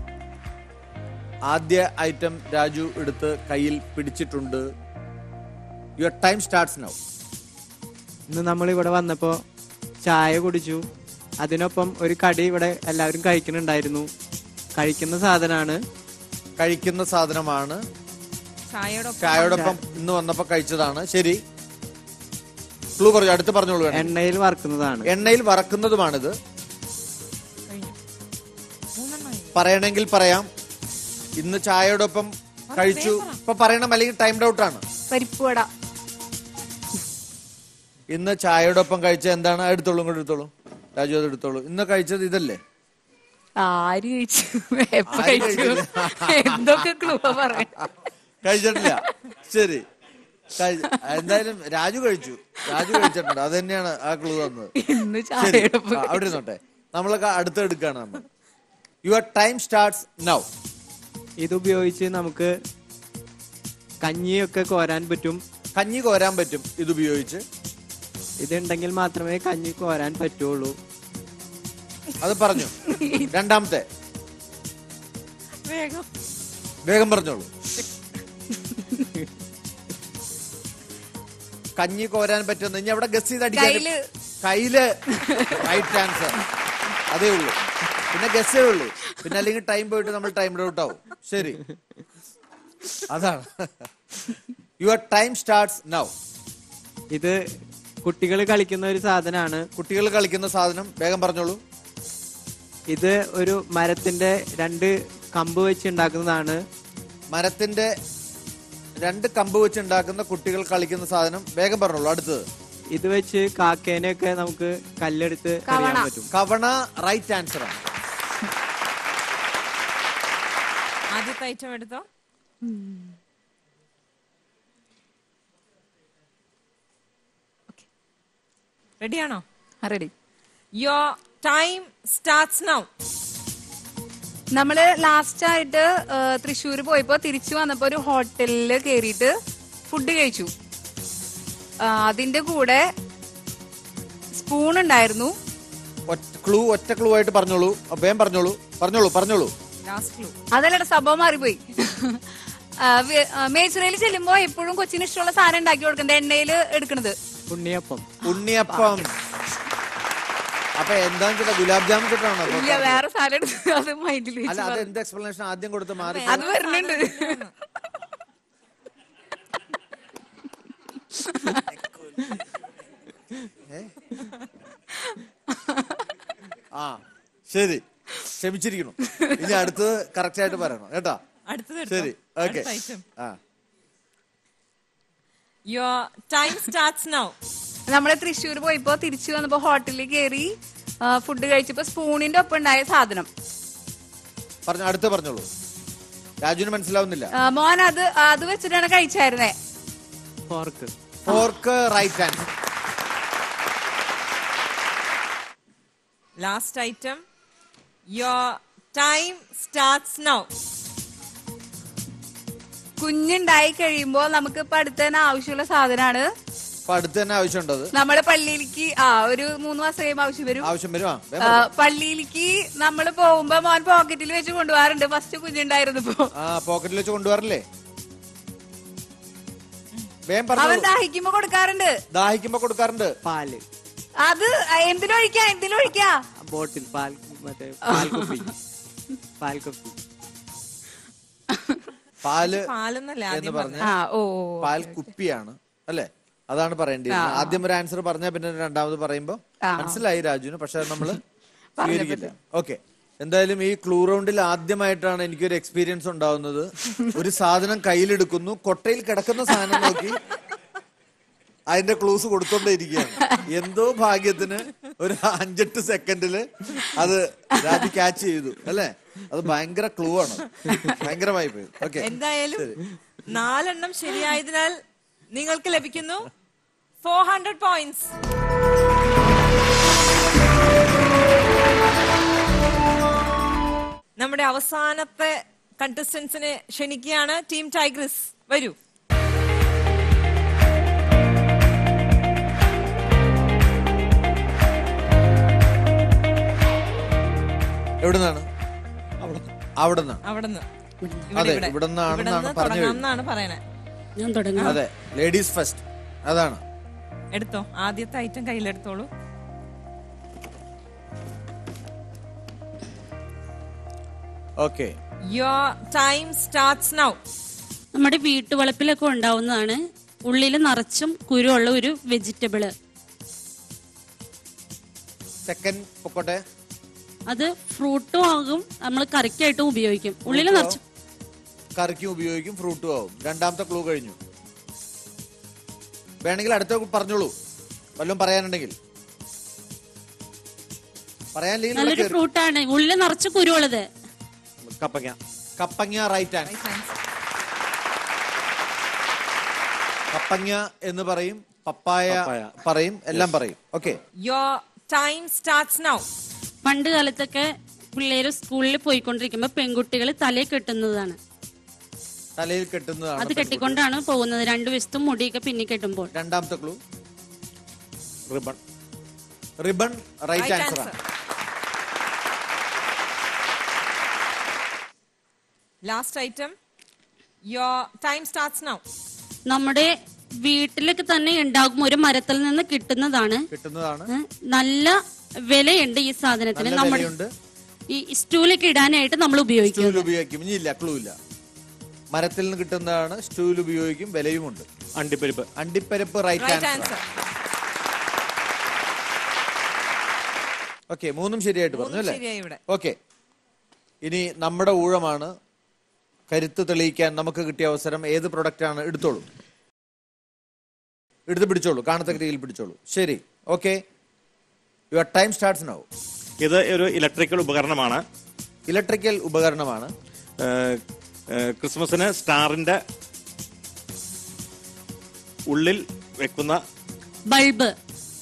ആദ്യ ഐറ്റം രാജു എടുത്ത് കയ്യിൽ പിടിച്ചിട്ടുണ്ട് യുവർ ടൈം സ്റ്റാർട്ട്സ് നൗ ഇന്ന് നമ്മൾ ഇവിടെ വന്നപ്പോൾ ചായ കുടിച്ചു അതിനൊപ്പം ഒരു കടി ഇവിടെ എല്ലാവരും കഴിക്കുന്നുണ്ടായിരുന്നു കഴിക്കുന്ന സാധനമാണ് കഴിക്കുന്ന സാധനമാണ് ചായയോടൊപ്പം ചായയോടൊപ്പം ഇന്ന് വന്നപ്പോ കഴിച്ചതാണ് ശരി ക്ലൂ പറഞ്ഞു അടുത്ത് പറഞ്ഞോളൂ വേണേ. എണ്ണയിൽ വറുക്കുന്നതാണ് എണ്ണയിൽ വറക്കുന്നതുമാണിത് പറയണമെങ്കിൽ പറയാം ഇന്ന് ചായയോടൊപ്പം കഴിച്ചു ഇപ്പൊ പറയണം അല്ലെങ്കിൽ ടൈം ഔട്ട് ആണ് പരിപ്പ് വട ഇന്ന് ചായയോടൊപ്പം കഴിച്ച എന്താണ് അത് എടുത്തോളൂ ഇങ്ങോട്ട് എടുത്തോളൂ രാജു അത് എടുത്തോളൂ ഇന്ന് കഴിച്ചത് ഇതല്ലേ ആര് കഴിച്ചു എപ്പ ആര് കഴിച്ചു കഴിച്ചില്ല? എന്തൊക്കെ ക്ലൂ പറയാ കഴിച്ചിട്ടില്ല ശരി കഴി- എന്തായാലും രാജു കഴിച്ചു രാജു കഴിച്ചിട്ടുണ്ട് അത് തന്നെയാണ് ആ ക്ലൂ തന്നത് ഇന്ന് ശരി ചായയോടൊപ്പം ആ, അവിടെ ഇരുന്നോട്ടെ നമ്മളൊക്കെ അടുത്ത് എടുക്കുകയാണ് നമ്മൾ യുവർ ടൈം സ്റ്റാർട്ട്സ് നൗ ഇത് ഉപയോഗിച്ച് നമുക്ക് കഞ്ഞിയൊക്കെ കോരാൻ പറ്റും കഞ്ഞി കോരാൻ പറ്റും ഇത് ഉപയോഗിച്ച് ഇതുണ്ടെങ്കിൽ മാത്രമേ കഞ്ഞി കോരാൻ പറ്റുള്ളൂ അത് പറഞ്ഞു രണ്ടാമത്തെ വേഗം വേഗം പറഞ്ഞോളൂ കഞ്ഞി കോരാൻ പറ്റുന്ന ഇനി അവിടെ ഗസ് ചെയ്ത് അടിക്കാൻ കയ്യില്. കയ്യില് റൈറ്റ് ആൻസർ അതേ ഉള്ളൂ പിന്നെ ഗസ്സേ ഉള്ളൂ പിന്നെ അല്ലെങ്കിൽ ടൈം പോയിട്ട് നമ്മൾ ടൈം ഔട്ട് ആവും ശരി അതാണ് യുവർ ടൈം സ്റ്റാർട്ട്സ് നൗ ഇത് കുട്ടികൾ കളിക്കുന്ന ഒരു സാധനമാണ് കുട്ടികൾ കളിക്കുന്ന സാധനം വേഗം പറഞ്ഞോളൂ ഇത് ഒരു മരത്തിന്റെ രണ്ട് കമ്പ് വെച്ച് ഉണ്ടാക്കുന്നതാണ് മരത്തിന്റെ രണ്ട് കമ്പ് വെച്ച് ഉണ്ടാക്കുന്ന കുട്ടികൾ കളിക്കുന്ന സാധനം വേഗം പറഞ്ഞോളൂ അടുത്തത് ഇത് വെച്ച് കാക്കേനെയൊക്കെ നമുക്ക് കല്ലെടുത്ത് എറിയാൻ പറ്റും കവണ റൈറ്റ് ആൻസർ ആണ് ആദ്യത്തെ ഐറ്റം എടുത്തോ റെഡിയാണോ ready your time starts now നമ്മള് ലാസ്റ്റ് ആയിട്ട് തൃശ്ശൂർ പോയപ്പോ തിരിച്ചു വന്നപ്പോ ഒരു ഹോട്ടലിൽ കേറിയിട്ട് ഫുഡ് കഴിച്ചു ആ, അതിന്റെ കൂടെ സ്പൂൺ ഉണ്ടായിരുന്നു ക്ലൂ ഒറ്റ ക്ലൂ ആയിട്ട് പറഞ്ഞോളൂ വേഗം പറഞ്ഞോളൂ പറഞ്ഞോളൂ പറഞ്ഞോളൂ ലാസ്റ്റ് ക്ലൂ അതല്ലട സംഭവം മാറിപ്പോയി മേച്ചുറയിൽ ചെല്ലുമ്പോ എപ്പോഴും കൊച്ചിന് ഇഷ്ടമുള്ള സാധനം ഉണ്ടാക്കി കൊടുക്കുന്നത് എണ്ണയിൽ എടുക്കണത് ഉണ്ണിയപ്പം ഉണ്ണിയപ്പം അപ്പൊ എന്താന്ന് വെച്ചാ ഗുലാബ് ജാമുൻ കിട്ടണോ ഇല്ല വേറെ സാധനം എടുത്ത് അത് മൈൻഡിൽ അല്ല അത് എന്ത് എക്സ്പ്ലനേഷൻ ആദ്യം കൊടുത്ത് മാറി അത് വരുന്നുണ്ട് ആ ശരി ക്ഷമിച്ചിരിക്കണം ഇനി അടുത്തത് കറക്റ്റ് ആയിട്ട് പറയണം കേട്ടാ അടുത്തത് എടുത്തോ. ശരി ഓക്കെ അടുത്ത item. ആ യുവർ ടൈം സ്റ്റാർട്ട്സ് നൗ നമ്മള് തൃശ്ശൂർ പോയപ്പോ തിരിച്ചു വന്നപ്പോ ഹോട്ടലിൽ കയറി ഫുഡ് കഴിച്ചപ്പോ സ്പൂണിന്റെ ഒപ്പം ഉണ്ടായ സാധനം പറഞ്ഞു അടുത്ത് പറഞ്ഞോളൂ രാജുവിന് മനസ്സിലാവുന്നില്ല ആ, മോൻ അത് അത് വെച്ചിട്ടാണ് കഴിച്ചായിരുന്നേ fork fork right answer last item your time starts now കുഞ്ഞുണ്ടായി കഴിയുമ്പോ നമുക്ക് ഇപ്പൊ അടുത്ത് തന്നെ ആവശ്യമുള്ള സാധനമാണ് അപ്പൊ അടുത്ത് തന്നെ ആവശ്യമുണ്ടത് നമ്മള് പള്ളിയിലേക്ക് ആ ഒരു മൂന്ന് മാസം കഴിയുമ്പോ ആവശ്യം വരും ആവശ്യം വരും ആ വേഗം ആ, പറഞ്ഞോ. പള്ളിയിലേക്ക് നമ്മൾ പോകുമ്പോ മോൻ പോക്കറ്റിൽ വെച്ച് കൊണ്ടുപോകാറുണ്ട് ഫസ്റ്റ് കുഞ്ഞുണ്ടായിരുന്നു ഇപ്പൊ ആ പോക്കറ്റിൽ വെച്ച് കൊണ്ടുവരില്ലേ വേഗം അവൻ പറഞ്ഞു ദാഹിക്കുമ്പോ കൊടുക്കാറുണ്ട് ദാഹിക്കുമ്പോ കൊടുക്കാറുണ്ട് പാല് അത് എന്തിനൊഴിക്കാ എന്തിനൊഴിക്കാ ബോട്ടിൽ പാൽ മറ്റേ പാൽ കുപ്പി പാൽ കുപ്പി പാല് പാലെന്നല്ലേ എന്ന് ആദ്യം പറഞ്ഞ ആ ഓ പാൽ കുപ്പിയാണ് അല്ലേ അതാണ് പറയേണ്ടത് ആദ്യം ഒരു ആൻസർ പറഞ്ഞാൽ പിന്നെ രണ്ടാമത് പറയുമ്പോ ആ. മനസ്സിലായി രാജുവിന് പക്ഷെ അത് നമ്മള് സ്വീകരിക്കില്ല ഓക്കെ എന്തായാലും ഈ ക്ലൂ റൗണ്ടിൽ ആദ്യമായിട്ടാണ് എനിക്കൊരു എക്സ്പീരിയൻസ് ഉണ്ടാവുന്നത് ഒരു സാധനം കയ്യിലെടുക്കുന്നു കൊട്ടയിൽ കിടക്കുന്ന സാധനം നോക്കി അതിന്റെ ക്ലൂസ് കൊടുത്തോണ്ടേ ഇരിക്കുകയാണ് എന്തോ ഭാഗ്യത്തിന് ഒരു അഞ്ചെട്ട് സെക്കൻഡില് അത് രാജു ക്യാച്ച് ചെയ്തു അല്ലേ അത് ഭയങ്കര ക്ലൂ ആണ് ഭയങ്കരമായി പോയി ഓക്കെ എന്തായാലും നാലെണ്ണം ശരിയായതിനാൽ നിങ്ങൾക്ക് ലഭിക്കുന്നു ഫോർ ഹൺഡ്രഡ് പോയിന്റ്സ് നമ്മുടെ അവസാനത്തെ കണ്ടസ്റ്റൻസിനെ ക്ഷണിക്കുകയാണ് ടീം ടൈഗ്രസ് വരൂ എവിടുന്നാണ് അവിടുന്ന് അവിടുന്ന് അതെ ഇവിടുന്നാണെന്നാണ് പറഞ്ഞു തുടങ്ങാമെന്നാണ് പറയണേ ഞാൻ തുടങ്ങാം അതെ ലേഡീസ് ഫസ്റ്റ് അതാണ് എടുത്തോ ആദ്യത്തെ ഐറ്റം കയ്യിലെടുത്തോളൂ okay your time starts now നമ്മുടെ വീട്ടുവളപ്പിലൊക്കെ ഉണ്ടാവുന്നതാണ് ഉള്ളിൽ നിറച്ചും കുരുവുള്ള ഒരു വെജിറ്റബിള് സെക്കൻഡ് പൊക്കോട്ടെ അത് ഫ്രൂട്ടും ആകും നമ്മൾ കറിക്കായിട്ടും ഉപയോഗിക്കും ഉള്ളിൽ Fruit നിറച്ചും കറിക്കും ഉപയോഗിക്കും ഫ്രൂട്ടും ആവും രണ്ടാമത്തെ ക്ലൂ കഴിഞ്ഞു വേണമെങ്കിൽ അടുത്ത പറഞ്ഞോളൂ വല്ലതും പറയാനുണ്ടെങ്കിൽ പറയാനില്ലെങ്കിൽ ഇവിടെ നല്ലൊരു കേറി. ഫ്രൂട്ടാണ് ഉള്ളിൽ നിറച്ച് കുരുവുള്ളത് കപ്പങ്ങ കപ്പങ്ങ റൈറ്റ് ആൻസർ കപ്പങ്ങ എന്ന് പറയും പപ്പായ പപ്പായ. പറയും എല്ലാം പറയും okay your time starts now പണ്ട് കാലത്തൊക്കെ പിള്ളേര് സ്കൂളിൽ പോയിക്കൊണ്ടിരിക്കുമ്പോ പെൺകുട്ടികൾ തലയിൽ കെട്ടുന്നതാണ് തലയിൽ കെട്ടുന്നതാണ് അത് കെട്ടിക്കൊണ്ടാണ് പോകുന്നത് രണ്ടു വശത്തും മുടിയൊക്കെ പിന്നി കെട്ടുമ്പോൾ രണ്ടാമത്തെ clue ribbon ribbon right Right answer answer. Last item your time starts now നമ്മുടെ വീട്ടിലൊക്കെ തന്നെ ഉണ്ടാകും ഒരു മരത്തിൽ നിന്ന് കിട്ടുന്നതാണ് കിട്ടുന്നതാണ് ഏ, നല്ല വിലയുണ്ട് ഈ സാധനത്തിന് നല്ല നമ്മുടെ വിലയുണ്ട് ഈ സ്റ്റൂലൊക്കെ ഇടാനായിട്ട് നമ്മൾ ഉപയോഗിക്കും സ്റ്റൂൽ ഉപയോഗിക്കും ഇനി ഇല്ല ക്ലൂ ഇല്ല മരത്തിൽ നിന്ന് കിട്ടുന്നതാണ് സ്റ്റൂൽ ഉപയോഗിക്കും വിലയുമുണ്ട് അണ്ടിപ്പരിപ്പ് അണ്ടിപ്പരിപ്പ് right right answer answer okay മൂന്നും ശരിയായിട്ട് പറഞ്ഞു മൂന്നും അല്ലേ ശരിയായി ഇവിടെ. ഓക്കെ ഇനി നമ്മുടെ ഊഴമാണ് കരുത്ത് തെളിയിക്കാൻ നമുക്ക് കിട്ടിയ അവസരം ഏത് പ്രൊഡക്റ്റ് ആണ് എടുത്തോളൂ എടുത്ത് പിടിച്ചോളൂ കാണത്തക്ക രീതിയിൽ പിടിച്ചോളൂ ശരി okay your time starts now ഇത് ഒരു ഇലക്ട്രിക്കൽ ഉപകരണമാണ് ഇലക്ട്രിക്കൽ ഉപകരണമാണ് ഏഹ്, ഏഹ്, ക്രിസ്മസിന് സ്റ്റാറിന്റെ ഉള്ളിൽ വെക്കുന്ന bulb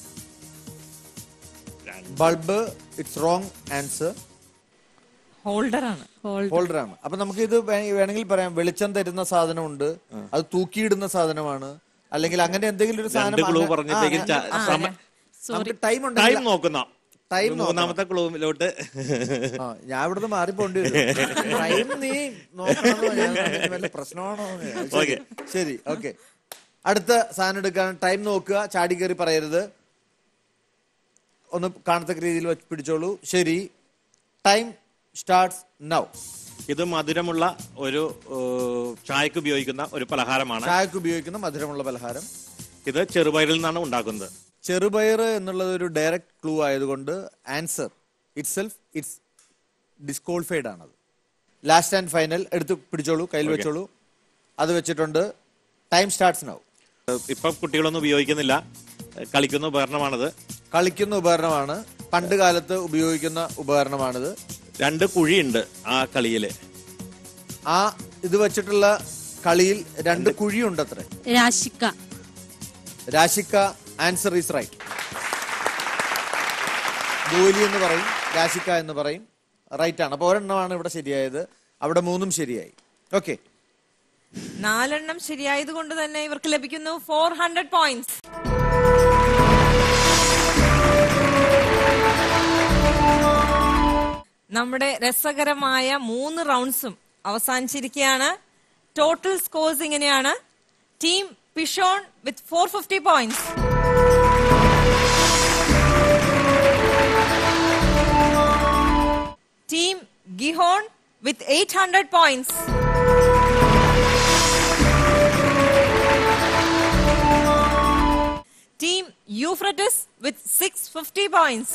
bulb it's wrong answer holder ആണ് ഹോൾഡർ ആണ് അപ്പൊ നമുക്ക് ഇത് വേ- വേണമെങ്കിൽ പറയാം വെളിച്ചം തരുന്ന സാധനമുണ്ട് അത് തൂക്കിയിടുന്ന സാധനമാണ് അല്ലെങ്കിൽ അങ്ങനെ എന്തെങ്കിലും ഒരു രണ്ട് ക്ലൂ സാധനം പറഞ്ഞപ്പോഴേക്കും ച- സമ- നമുക്ക് ടൈം ഉണ്ട് ടൈം നോക്കുന്ന ടൈം മൂന്നാമത്തെ ക്ലൂവിലോട്ട് ആ, ഞാൻ ഇവിടുന്ന് മാറിപ്പോണ്ടി വരും ടൈം നീ നോക്കണമെന്നോ ഞാൻ വിചാരിച്ചു വല്ല പ്രശ്നമാണോ എന്ന്. ശരി, Okay. ശരി ഓക്കെ അടുത്ത സാധനം എടുക്കാൻ ടൈം നോക്കുക ചാടി കയറി പറയരുത് ഒന്ന് കാണത്തക്ക രീതിയിൽ വെച്ച് പിടിച്ചോളൂ ശരി ടൈം സ്റ്റാർട്ട്സ് നൗ ഇത് മധുരമുള്ള ഒരു ഏഹ്, ചായക്ക് ഉപയോഗിക്കുന്ന ഒരു പലഹാരമാണ് ചായക്ക് ഉപയോഗിക്കുന്ന മധുരമുള്ള പലഹാരം ഇത് ചെറുപയറിൽ നിന്നാണ് ഉണ്ടാക്കുന്നത് ചെറുപയർ എന്നുള്ളത് ഒരു ഡയറക്റ്റ് ക്ലൂ ആയതുകൊണ്ട് answer itself it's disqualified ആണത് ലാസ്റ്റ് ആൻഡ് ഫൈനൽ എടുത്ത് പിടിച്ചോളൂ കയ്യിൽ Okay. വെച്ചോളൂ അത് വെച്ചിട്ടുണ്ട് ടൈം സ്റ്റാർട്ട്സ് നൗ ഏഹ്, ഇപ്പം കുട്ടികളൊന്നും ഉപയോഗിക്കുന്നില്ല ഏഹ്, കളിക്കുന്ന ഉപകരണമാണിത് കളിക്കുന്ന ഉപകരണമാണ് പണ്ട് കാലത്ത് ഉപയോഗിക്കുന്ന ഉപകരണമാണിത് രണ്ട് കുഴിയുണ്ട് ആ കളിയില് ആ ഇത് വെച്ചിട്ടുള്ള കളിയിൽ രണ്ട് കുഴിയുണ്ട് അത്ര രാശിക്ക രാശിക്ക ആൻസർ ഈസ് റൈറ്റ് ഗോലി എന്ന് പറയും രാശിക്ക എന്ന് പറയും റൈറ്റ് ആണ് അപ്പൊ ഒരെണ്ണമാണ് ഇവിടെ ശരിയായത് അവിടെ മൂന്നും ശരിയായി ഓക്കെ നാലെണ്ണം ശരിയായത് കൊണ്ട് തന്നെ ഇവർക്ക് ലഭിക്കുന്നു ഫോർ ഹൺഡ്രഡ് പോയിന്റ്സ് നമ്മുടെ രസകരമായ മൂന്ന് റൗണ്ട്സും അവസാനിച്ചിരിക്കുകയാണ് ടോട്ടൽ സ്കോർസ് ഇങ്ങനെയാണ് team Pishon with four fifty points team Gihon with eight hundred points Team Euphrates with 650 points.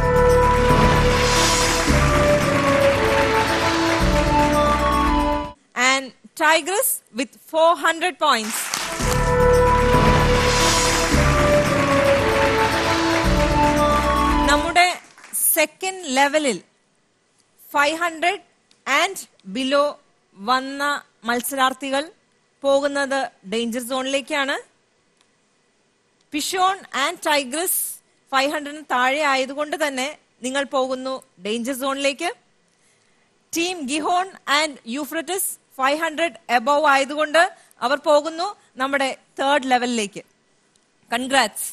And Tigris with 400 points. നമ്മുടെ സെക്കൻഡ് ലെവലിൽ ഫൈവ് ഹൺഡ്രഡ് ആൻഡ് ബിലോ വന്ന മത്സരാർത്ഥികൾ പോകുന്നത് ഡേഞ്ചർ സോണിലേക്കാണ് പിഷോൺ ആൻഡ് ടൈഗ്രസ് ഫൈവ് ഹൺഡ്രഡിന് താഴെ ആയതുകൊണ്ട് തന്നെ നിങ്ങൾ പോകുന്നു ഡേഞ്ചർ സോണിലേക്ക് team Gihon and Euphrates five hundred above ആയതുകൊണ്ട് അവർ പോകുന്നു നമ്മുടെ തേർഡ് ലെവലിലേക്ക് കൺഗ്രാറ്റ്സ്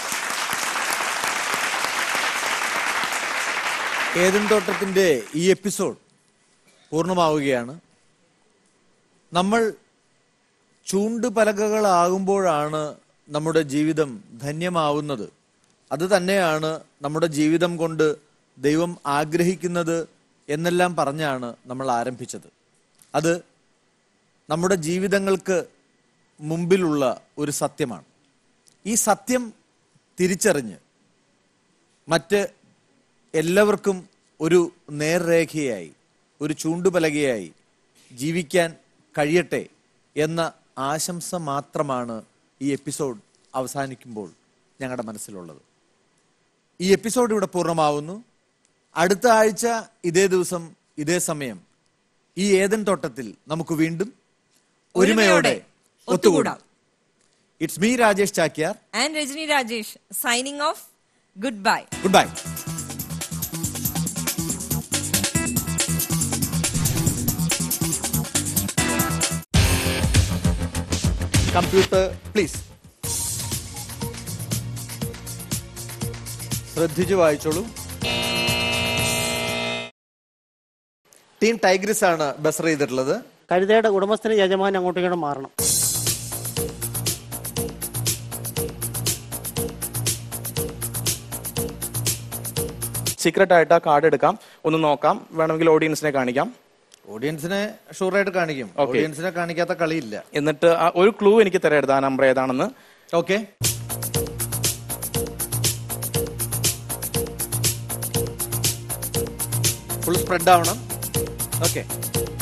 ഏതൻ തോട്ടത്തിന്റെ ഈ എപ്പിസോഡ് പൂർണ്ണമാവുകയാണ് നമ്മൾ ചൂണ്ടുപലകകളാകുമ്പോഴാണ് നമ്മുടെ ജീവിതം ധന്യമാവുന്നത് അത് തന്നെയാണ് നമ്മുടെ ജീവിതം കൊണ്ട് ദൈവം ആഗ്രഹിക്കുന്നത് എന്നെല്ലാം പറഞ്ഞാണ് നമ്മൾ ആരംഭിച്ചത് അത് നമ്മുടെ ജീവിതങ്ങൾക്ക് മുമ്പിലുള്ള ഒരു സത്യമാണ് ഈ സത്യം തിരിച്ചറിഞ്ഞ് മറ്റ് എല്ലാവർക്കും ഒരു നേർരേഖയായി ഒരു ചൂണ്ടുപലകയായി ജീവിക്കാൻ കഴിയട്ടെ എന്ന ആശംസ മാത്രമാണ് ഈ എപ്പിസോഡ് അവസാനിക്കുമ്പോൾ ഞങ്ങളുടെ മനസ്സിലുള്ളത് ഈ എപ്പിസോഡ് ഇവിടെ പൂർണ്ണമാവുന്നു അടുത്ത ആഴ്ച ഇതേ ദിവസം ഇതേ സമയം ഈ ഏതൻ തോട്ടത്തിൽ നമുക്ക് വീണ്ടും ഒരുമയോടെ ഒത്തുകൂടാം it's me Rajesh Chakyar and Rajani Rajesh signing off goodbye goodbye computer please ശ്രദ്ധിച്ചു വായിച്ചോളൂ ടീം ടൈഗ്രിസ് ആണ് ബസർ ചെയ്തിട്ടുള്ളത് കഴുതയുടെ ഉടമസ്ഥന് യജമാൻ അങ്ങോട്ടും ഇങ്ങോട്ടും മാറണം സീക്രട്ട് ആയിട്ട് ആ കാർഡ് എടുക്കാം ഒന്ന് നോക്കാം വേണമെങ്കിൽ ഓഡിയൻസിനെ കാണിക്കാം ഓഡിയൻസിനെ ഷുവറായിട്ട് കാണിക്കും Okay. ഓഡിയൻസിനെ കാണിക്കാത്ത കളിയില്ല എന്നിട്ട് ആ ഒരു ക്ലൂ എനിക്ക് തരരുത് ആ നമ്പർ ഏതാണെന്ന് ഓക്കെ ഫുൾ സ്പ്രെഡ് ആവണം ഓക്കെ